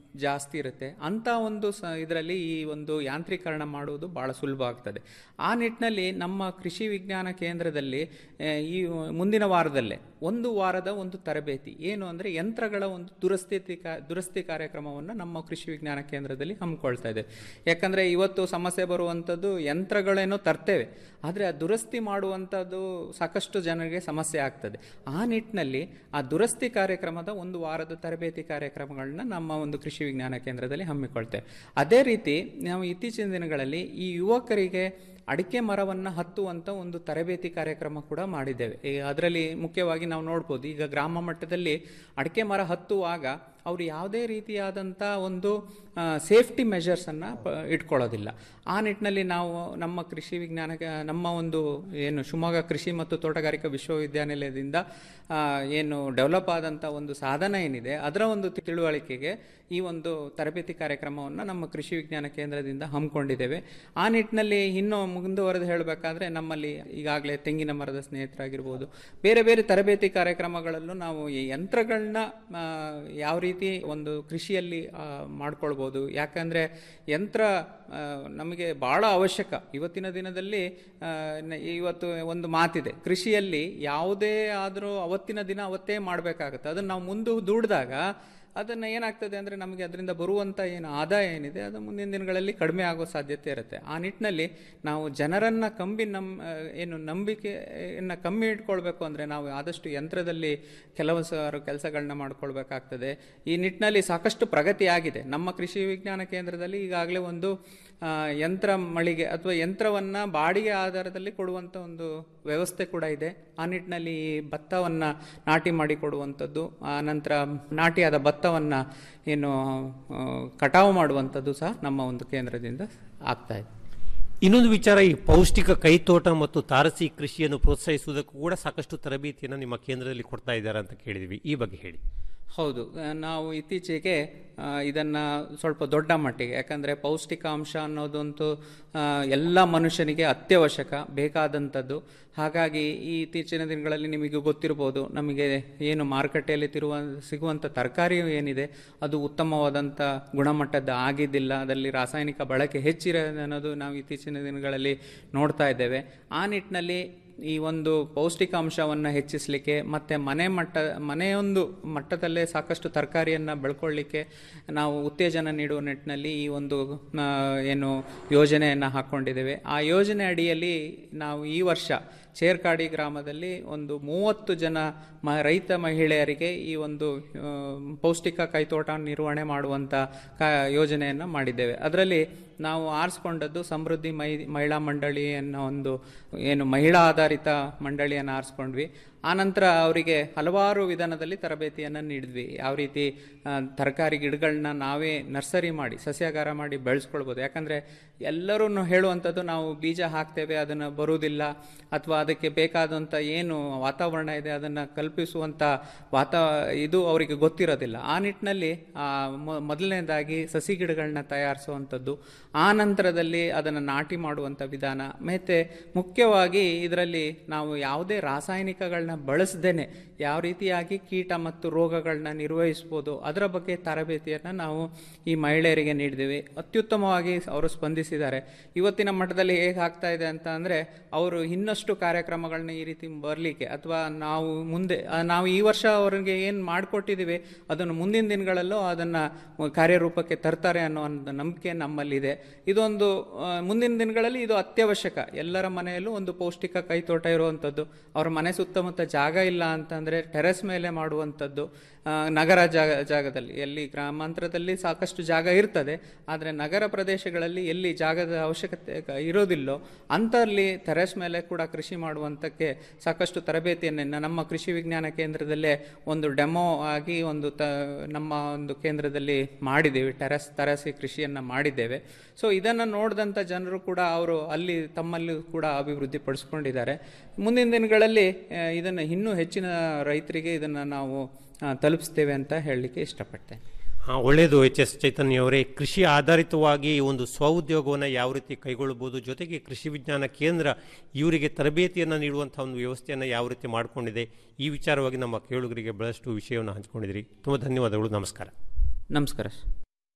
ಜಾಸ್ತಿ ಇರುತ್ತೆ ಅಂಥ ಒಂದು ಸ ಇದರಲ್ಲಿ ಈ ಒಂದು ಯಾಂತ್ರೀಕರಣ ಮಾಡುವುದು ಭಾಳ ಸುಲಭ ಆಗ್ತದೆ ಆ ನಿಟ್ಟಿನಲ್ಲಿ ನಮ್ಮ ಕೃಷಿ ವಿಜ್ಞಾನ ಕೇಂದ್ರದಲ್ಲಿ ಆ, ಈ ಮುಂದಿನ ವಾರದಲ್ಲೇ ಒಂದು ವಾರದ ಒಂದು ತರಬೇತಿ ಏನು ಅಂದರೆ ಯಂತ್ರಗಳ ಒಂದು ದುರಸ್ತಿ ಕಾ- ದುರಸ್ತಿ ಕಾರ್ಯಕ್ರಮವನ್ನು ನಮ್ಮ ಕೃಷಿ ವಿಜ್ಞಾನ ಕೇಂದ್ರದಲ್ಲಿ ಹಮ್ಮಿಕೊಳ್ತಾ ಇದೆ ಯಾಕಂದರೆ ಇವತ್ತು ಸಮಸ್ಯೆ ಬರುವಂಥದ್ದು ಯಂತ್ರಗಳೇನೋ ತರ್ತೇವೆ ಆದರೆ ಆ ದುರಸ್ತಿ ಮಾಡುವಂಥದ್ದು ಸಾಕಷ್ಟು ಜನರಿಗೆ ಸಮಸ್ಯೆ ಆಗ್ತದೆ ಆ ನಿಟ್ಟಿನಲ್ಲಿ ಆ ದುರಸ್ತಿ ಕಾರ್ಯಕ್ರಮದ ಒಂದು ವಾರದ ತರಬೇತಿ ಕಾರ್ಯಕ್ರಮಗಳನ್ನ ನಮ್ಮ ಒಂದು ಕೃಷಿ ವಿಜ್ಞಾನ ಕೇಂದ್ರದಲ್ಲಿ ಹಮ್ಮಿಕೊಳ್ತೇವೆ ಅದೇ ರೀತಿ ನಾವು ಇತ್ತೀಚಿನ ದಿನಗಳಲ್ಲಿ ಈ ಯುವಕರಿಗೆ ಅಡಿಕೆ ಮರವನ್ನು ಹತ್ತುವಂಥ ಒಂದು ತರಬೇತಿ ಕಾರ್ಯಕ್ರಮ ಕೂಡ ಮಾಡಿದ್ದೇವೆ ಈ ಅದರಲ್ಲಿ ಮುಖ್ಯವಾಗಿ ನಾವು ನೋಡ್ಬೋದು ಈಗ ಗ್ರಾಮ ಮಟ್ಟದಲ್ಲಿ ಅಡಿಕೆ ಮರ ಹತ್ತುವಾಗ ಅವರು ಯಾವುದೇ ರೀತಿಯಾದಂಥ ಒಂದು ಸೇಫ್ಟಿ ಮೆಷರ್ಸನ್ನು ಇಟ್ಕೊಳ್ಳೋದಿಲ್ಲ ಆ ನಿಟ್ಟಿನಲ್ಲಿ ನಾವು ನಮ್ಮ ಕೃಷಿ ವಿಜ್ಞಾನ ನಮ್ಮ ಒಂದು ಏನು ಶಿವಮೊಗ್ಗ ಕೃಷಿ ಮತ್ತು ತೋಟಗಾರಿಕಾ ವಿಶ್ವವಿದ್ಯಾನಿಲಯದಿಂದ ಆ, ಏನು ಡೆವಲಪ್ ಆದಂಥ ಒಂದು ಸಾಧನ ಏನಿದೆ ಅದರ ಒಂದು ತಿಳುವಳಿಕೆಗೆ ಈ ಒಂದು ತರಬೇತಿ ಕಾರ್ಯಕ್ರಮವನ್ನು ನಮ್ಮ ಕೃಷಿ ವಿಜ್ಞಾನ ಕೇಂದ್ರದಿಂದ ಹಮ್ಮಿಕೊಂಡಿದ್ದೇವೆ ಆ ನಿಟ್ಟಿನಲ್ಲಿ ಇನ್ನೂ ಮುಂದುವರೆದು ಹೇಳಬೇಕಾದ್ರೆ ನಮ್ಮಲ್ಲಿ ಈಗಾಗಲೇ ತೆಂಗಿನ ಮರದ ಸ್ನೇಹಿತರಾಗಿರ್ಬೋದು ಬೇರೆ ಬೇರೆ ತರಬೇತಿ ಕಾರ್ಯಕ್ರಮಗಳಲ್ಲೂ ನಾವು ಈ ಯಂತ್ರಗಳನ್ನ ಆ, ಯಾವ ರೀತಿ ಒಂದು ಕೃಷಿಯಲ್ಲಿ ಆ, ಮಾಡ್ಕೊಳ್ಬೋದು ಯಾಕಂದರೆ ಯಂತ್ರ ಆ, ನಮಗೆ ಭಾಳ ಅವಶ್ಯಕ ಇವತ್ತಿನ ದಿನದಲ್ಲಿ ಆ, ನ- ಇವತ್ತು ಒಂದು ಮಾತಿದೆ ಕೃಷಿಯಲ್ಲಿ ಯಾವುದೇ ಆದರೂ ಅವತ್ತಿನ ದಿನ ಅವತ್ತೇ ಮಾಡಬೇಕಾಗತ್ತೆ ಅದನ್ನು ನಾವು ಮುಂದೆ ದೂಡಿದಾಗ ಅದನ್ನು ಏನಾಗ್ತದೆ ಅಂದರೆ ನಮಗೆ ಅದರಿಂದ ಬರುವಂಥ ಏನು ಆದಾಯ ಏನಿದೆ ಅದು ಮುಂದಿನ ದಿನಗಳಲ್ಲಿ ಕಡಿಮೆ ಆಗೋ ಸಾಧ್ಯತೆ ಇರುತ್ತೆ ಆ ನಿಟ್ಟಿನಲ್ಲಿ ನಾವು ಜನರನ್ನು ಕಂಬಿ ನಮ್ ಆ, ಏನು ನಂಬಿಕೆಯನ್ನು ಕಮ್ಮಿ ಇಟ್ಕೊಳ್ಬೇಕು ಅಂದರೆ ನಾವು ಆದಷ್ಟು ಯಂತ್ರದಲ್ಲಿ ಕೆಲವು ಸಾರು ಕೆಲಸಗಳನ್ನ ಮಾಡ್ಕೊಳ್ಬೇಕಾಗ್ತದೆ ಈ ನಿಟ್ಟಿನಲ್ಲಿ ಸಾಕಷ್ಟು ಪ್ರಗತಿ ಆಗಿದೆ ನಮ್ಮ ಕೃಷಿ ವಿಜ್ಞಾನ ಕೇಂದ್ರದಲ್ಲಿ ಈಗಾಗಲೇ ಒಂದು ಆ, ಯಂತ್ರ ಮಳಿಗೆ ಅಥವಾ ಯಂತ್ರವನ್ನು ಬಾಡಿಗೆ ಆಧಾರದಲ್ಲಿ ಕೊಡುವಂಥ ಒಂದು ವ್ಯವಸ್ಥೆ ಕೂಡ ಇದೆ ಆ ನಿಟ್ಟಿನಲ್ಲಿ ಈ ಭತ್ತವನ್ನು ನಾಟಿ ಮಾಡಿ ಕೊಡುವಂಥದ್ದು ಆ ನಂತರ ನಾಟಿಯಾದ ಭತ್ತವನ್ನು ಏನು ಆ, ಕಟಾವು ಮಾಡುವಂಥದ್ದು ಸಹ ನಮ್ಮ ಒಂದು ಕೇಂದ್ರದಿಂದ ಆಗ್ತಾ ಇದೆ ಇನ್ನೊಂದು ವಿಚಾರ ಈ ಪೌಷ್ಟಿಕ ಕೈತೋಟ ಮತ್ತು ತಾರಸಿ ಕೃಷಿಯನ್ನು ಪ್ರೋತ್ಸಾಹಿಸುವುದಕ್ಕೂ ಕೂಡ ಸಾಕಷ್ಟು ತರಬೇತಿಯನ್ನು ನಿಮ್ಮ ಕೇಂದ್ರದಲ್ಲಿ ಕೊಡ್ತಾ ಇದ್ದಾರೆ ಅಂತ ಕೇಳಿದ್ವಿ ಈ ಬಗ್ಗೆ ಹೇಳಿ ಹೌದು ಆ, ನಾವು ಇತ್ತೀಚೆಗೆ ಆ, ಇದನ್ನ ಸ್ವಲ್ಪ ದೊಡ್ಡ ಮಟ್ಟಿಗೆ ಯಾಕಂದರೆ ಪೌಷ್ಟಿಕಾಂಶ ಅನ್ನೋದಂತೂ ಆ, ಎಲ್ಲ ಮನುಷ್ಯನಿಗೆ ಅತ್ಯವಶ್ಯಕ ಬೇಕಾದಂಥದ್ದು ಹಾಗಾಗಿ ಈ ಇತ್ತೀಚಿನ ದಿನಗಳಲ್ಲಿ ನಿಮಗೆ ಗೊತ್ತಿರ್ಬೋದು ನಮಗೆ ಏನು ಮಾರುಕಟ್ಟೆಯಲ್ಲಿ ತಿರುವ ಸಿಗುವಂಥ ತರಕಾರಿ ಏನಿದೆ ಅದು ಉತ್ತಮವಾದಂಥ ಗುಣಮಟ್ಟದ ಆಗಿದ್ದಿಲ್ಲ ಅದರಲ್ಲಿ ರಾಸಾಯನಿಕ ಬಳಕೆ ಹೆಚ್ಚಿದೆ ಅನ್ನೋದು ನಾವು ಇತ್ತೀಚಿನ ದಿನಗಳಲ್ಲಿ ನೋಡ್ತಾ ಇದ್ದೇವೆ ಆ ನಿಟ್ಟಿನಲ್ಲಿ ಈ ಒಂದು ಪೌಷ್ಟಿಕಾಂಶವನ್ನು ಹೆಚ್ಚಿಸಲಿಕ್ಕೆ ಮತ್ತು ಮನೆ ಮಟ್ಟ ಮನೆಯೊಂದು ಮಟ್ಟದಲ್ಲೇ ಸಾಕಷ್ಟು ತರಕಾರಿಯನ್ನು ಬೆಳ್ಕೊಳ್ಳಿಕ್ಕೆ ನಾವು ಉತ್ತೇಜನ ನೀಡುವ ನಿಟ್ಟಿನಲ್ಲಿ ಈ ಒಂದು ಆ, ಏನು ಯೋಜನೆಯನ್ನು ಹಾಕ್ಕೊಂಡಿದ್ದೇವೆ ಆ ಯೋಜನೆ ಅಡಿಯಲ್ಲಿ ನಾವು ಈ ವರ್ಷ ಚೇರ್ಕಾಡಿ ಗ್ರಾಮದಲ್ಲಿ ಒಂದು ಮೂವತ್ತು ಜನ ಮ ರೈತ ಮಹಿಳೆಯರಿಗೆ ಈ ಒಂದು ಆ, ಪೌಷ್ಟಿಕ ಕೈತೋಟ ನಿರ್ವಹಣೆ ಮಾಡುವಂಥ ಕ ಯೋಜನೆಯನ್ನು ಮಾಡಿದ್ದೇವೆ ಅದರಲ್ಲಿ ನಾವು ಆರಿಸ್ಕೊಂಡದ್ದು ಸಮೃದ್ಧಿ ಮೈ ಮಹಿಳಾ ಮಂಡಳಿ ಅನ್ನೋ ಒಂದು ಏನು ಮಹಿಳಾ ಆಧಾರಿತ ಮಂಡಳಿಯನ್ನು ಆರಿಸ್ಕೊಂಡ್ವಿ ಆನಂತರ ಅವರಿಗೆ ಹಲವಾರು ವಿಧಾನದಲ್ಲಿ ತರಬೇತಿಯನ್ನು ನೀಡಿದ್ವಿ ಯಾವ ರೀತಿ ಆ, ತರಕಾರಿ ಗಿಡಗಳನ್ನ ನಾವೇ ನರ್ಸರಿ ಮಾಡಿ ಸಸ್ಯಾಗಾರ ಮಾಡಿ ಬೆಳೆಸ್ಕೊಳ್ಬೋದು ಯಾಕಂದರೆ ಎಲ್ಲರೂ ಹೇಳುವಂಥದ್ದು ನಾವು ಬೀಜ ಹಾಕ್ತೇವೆ ಅದನ್ನು ಬರುವುದಿಲ್ಲ ಅಥವಾ ಅದಕ್ಕೆ ಬೇಕಾದಂಥ ಏನು ವಾತಾವರಣ ಇದೆ ಅದನ್ನು ಕಲ್ಪಿಸುವಂಥ ವಾತಾ ಇದು ಅವರಿಗೆ ಗೊತ್ತಿರೋದಿಲ್ಲ ಆ ನಿಟ್ಟಿನಲ್ಲಿ ಆ, ಮೊ- ಮೊದಲನೇದಾಗಿ ಸಸಿ ಗಿಡಗಳನ್ನ ತಯಾರಿಸುವಂಥದ್ದು ಆ ನಂತರದಲ್ಲಿ ಅದನ್ನು ನಾಟಿ ಮಾಡುವಂಥ ವಿಧಾನ ಮತ್ತು ಮುಖ್ಯವಾಗಿ ಇದರಲ್ಲಿ ನಾವು ಯಾವುದೇ ರಾಸಾಯನಿಕಗಳನ್ನ ಬಳಸದೇನೆ ಯಾವ ರೀತಿಯಾಗಿ ಕೀಟ ಮತ್ತು ರೋಗಗಳನ್ನ ನಿರ್ವಹಿಸ್ಬೋದು ಅದರ ಬಗ್ಗೆ ತರಬೇತಿಯನ್ನು ನಾವು ಈ ಮಹಿಳೆಯರಿಗೆ ನೀಡಿದ್ದೀವಿ ಅತ್ಯುತ್ತಮವಾಗಿ ಅವರು ಸ್ಪಂದಿಸಿದ್ದಾರೆ ಇವತ್ತಿನ ಮಟ್ಟದಲ್ಲಿ ಹೇಗೆ ಆಗ್ತಾ ಇದೆ ಅಂತ ಅಂದರೆ ಅವರು ಇನ್ನಷ್ಟು ಕಾರ್ಯಕ್ರಮಗಳನ್ನ ಈ ರೀತಿ ಬರಲಿಕ್ಕೆ ಅಥವಾ ನಾವು ಮುಂದೆ ಆ, ನಾವು ಈ ವರ್ಷ ಅವರಿಗೆ ಏನು ಮಾಡಿಕೊಟ್ಟಿದ್ದೀವಿ ಅದನ್ನು ಮುಂದಿನ ದಿನಗಳಲ್ಲೂ ಅದನ್ನು ಕಾರ್ಯರೂಪಕ್ಕೆ ತರ್ತಾರೆ ಅನ್ನೋ ಒಂದು ನಂಬಿಕೆ ನಮ್ಮಲ್ಲಿದೆ ಇದೊಂದು ಆ, ಮುಂದಿನ ದಿನಗಳಲ್ಲಿ ಇದು ಅತ್ಯವಶ್ಯಕ ಎಲ್ಲರ ಮನೆಯಲ್ಲೂ ಒಂದು ಪೌಷ್ಟಿಕ ಕೈತೋಟ ಇರುವಂಥದ್ದು ಅವ್ರ ಮನೆ ಸುತ್ತಮುತ್ತ ಜಾಗ ಇಲ್ಲ ಅಂತಂದರೆ ಟೆರೆಸ್ ಮೇಲೆ ಮಾಡುವಂಥದ್ದು ಆ, ನಗರ ಜಾಗ ಜಾಗದಲ್ಲಿ ಎಲ್ಲಿ ಗ್ರಾಮಾಂತರದಲ್ಲಿ ಸಾಕಷ್ಟು ಜಾಗ ಇರ್ತದೆ ಆದರೆ ನಗರ ಪ್ರದೇಶಗಳಲ್ಲಿ ಎಲ್ಲಿ ಜಾಗದ ಅವಶ್ಯಕತೆ ಕ- ಇರೋದಿಲ್ಲೋ ಅಂಥಲ್ಲಿ ಟೆರೆಸ್ ಮೇಲೆ ಕೂಡ ಕೃಷಿ ಮಾಡುವಂಥಕ್ಕೆ ಸಾಕಷ್ಟು ತರಬೇತಿಯನ್ನು ನಮ್ಮ ಕೃಷಿ ವಿಜ್ಞಾನ ಕೇಂದ್ರದಲ್ಲೇ ಒಂದು ಡೆಮೋ ಆಗಿ ಒಂದು ತ ನಮ್ಮ ಒಂದು ಕೇಂದ್ರದಲ್ಲಿ ಮಾಡಿದ್ದೇವೆ ಟೆರೆಸ್ ತರಸಿ ಕೃಷಿಯನ್ನು ಮಾಡಿದ್ದೇವೆ ಸೊ ಇದನ್ನು ನೋಡಿದಂಥ ಜನರು ಕೂಡ ಅವರು ಅಲ್ಲಿ ತಮ್ಮಲ್ಲಿ ಕೂಡ ಅಭಿವೃದ್ಧಿ ಪಡಿಸ್ಕೊಂಡಿದ್ದಾರೆ ಮುಂದಿನ ದಿನಗಳಲ್ಲಿ ಆ, ಇದನ್ನು ಇನ್ನೂ ಹೆಚ್ಚಿನ ರೈತರಿಗೆ ಇದನ್ನು ನಾವು ಆ, ತಲುಪಿಸ್ತೇವೆ ಅಂತ ಹೇಳಲಿಕ್ಕೆ ಇಷ್ಟಪಡ್ತೇನೆ ಹಾ, ಒಳ್ಳೆಯದು ಎಚ್ ಎಸ್ ಚೈತನ್ಯ ಅವರೇ ಕೃಷಿ ಆಧಾರಿತವಾಗಿ ಒಂದು ಸ್ವಉದ್ಯೋಗವನ್ನು ಯಾವ ರೀತಿ ಕೈಗೊಳ್ಳಬಹುದು ಜೊತೆಗೆ ಕೃಷಿ ವಿಜ್ಞಾನ ಕೇಂದ್ರ ಇವರಿಗೆ ತರಬೇತಿಯನ್ನು ನೀಡುವಂಥ ಒಂದು ವ್ಯವಸ್ಥೆಯನ್ನು ಯಾವ ರೀತಿ ಮಾಡಿಕೊಂಡಿದೆ ಈ ವಿಚಾರವಾಗಿ ನಮ್ಮ ಕೇಳುಗರಿಗೆ ಬಹಳಷ್ಟು ವಿಷಯವನ್ನು ಹಂಚಿಕೊಂಡಿದ್ರಿ ತುಂಬ ಧನ್ಯವಾದಗಳು ನಮಸ್ಕಾರ ನಮಸ್ಕಾರ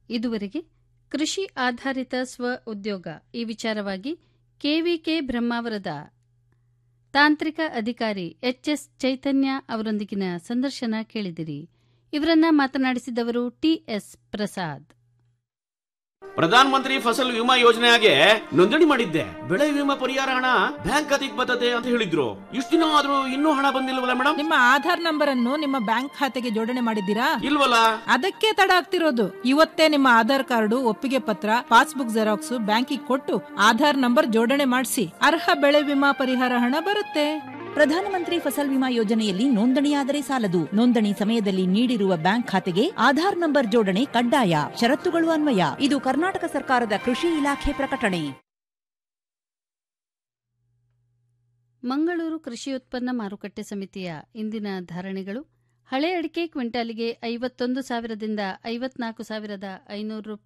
ಇದುವರೆಗೆ ಕೃಷಿ ಆಧಾರಿತ ಸ್ವ ಉದ್ಯೋಗ ಈ ವಿಚಾರವಾಗಿ ಕೆವಿಕೆ ಬ್ರಹ್ಮಾವರದ ತಾಂತ್ರಿಕ ಅಧಿಕಾರಿ ಎಚ್ಎಸ್ ಚೈತನ್ಯ ಅವರೊಂದಿಗಿನ ಸಂದರ್ಶನ ಕೇಳಿದಿರಿ ಇವರನ್ನ ಮಾತನಾಡಿಸಿದವರು ಟಿಎಸ್ ಪ್ರಸಾದ್ ಪ್ರಧಾನ ಮಂತ್ರಿ ಫಸಲ್ ವಿಮಾ ಯೋಜನೆಗೆ ನೋಂದಣಿ ಮಾಡಿದ್ದೆ ಬೆಳೆ ವಿಮಾ ಪರಿಹಾರ ಹಣ ಬ್ಯಾಂಕ್ ಖಾತೆಗೆ ಬರ್ತದೆ ಅಂತ ಹೇಳಿದ್ರು ಇಷ್ಟು ದಿನ ಆದ್ರೂ ಇನ್ನೂ ಹಣ ಬಂದಿಲ್ವಲ್ಲ ಮೇಡಮ್ ನಿಮ್ಮ ಆಧಾರ್ ನಂಬರ್ ಅನ್ನು ನಿಮ್ಮ ಬ್ಯಾಂಕ್ ಖಾತೆಗೆ ಜೋಡಣೆ ಮಾಡಿದ್ದೀರಾ ಇಲ್ವಲ್ಲ ಅದಕ್ಕೆ ತಡ ಆಗ್ತಿರೋದು ಇವತ್ತೇ ನಿಮ್ಮ ಆಧಾರ್ ಕಾರ್ಡು ಒಪ್ಪಿಗೆ ಪತ್ರ ಪಾಸ್ಬುಕ್ ಜೆರಾಕ್ಸ್ ಬ್ಯಾಂಕಿಗೆ ಕೊಟ್ಟು ಆಧಾರ್ ನಂಬರ್ ಜೋಡಣೆ ಮಾಡಿಸಿ ಅರ್ಹ ಬೆಳೆ ವಿಮಾ ಪರಿಹಾರ ಹಣ ಬರುತ್ತೆ ಪ್ರಧಾನಮಂತ್ರಿ ಫಸಲ್ ವಿಮಾ ಯೋಜನೆಯಲ್ಲಿ ನೋಂದಣಿಯಾದರೆ ಸಾಲದು ನೋಂದಣಿ ಸಮಯದಲ್ಲಿ ನೀಡಿರುವ ಬ್ಯಾಂಕ್ ಖಾತೆಗೆ ಆಧಾರ್ ನಂಬರ್ ಜೋಡಣೆ ಕಡ್ಡಾಯ ಷರತ್ತುಗಳು ಅನ್ವಯ ಇದು ಕರ್ನಾಟಕ ಸರ್ಕಾರದ ಕೃಷಿ ಇಲಾಖೆ ಪ್ರಕಟಣೆ ಮಂಗಳೂರು ಕೃಷಿ ಉತ್ಪನ್ನ ಮಾರುಕಟ್ಟೆ ಸಮಿತಿಯ ಇಂದಿನ ಧಾರಣೆಗಳು ಹಳೆ ಅಡಿಕೆ ಕ್ವಿಂಟಾಲಿಗೆ ಐವತ್ತೊಂದು ಸಾವಿರದಿಂದ ಐವತ್ನಾಲ್ಕು ಸಾವಿರದ ಐನೂರು ರೂಪಾಯಿ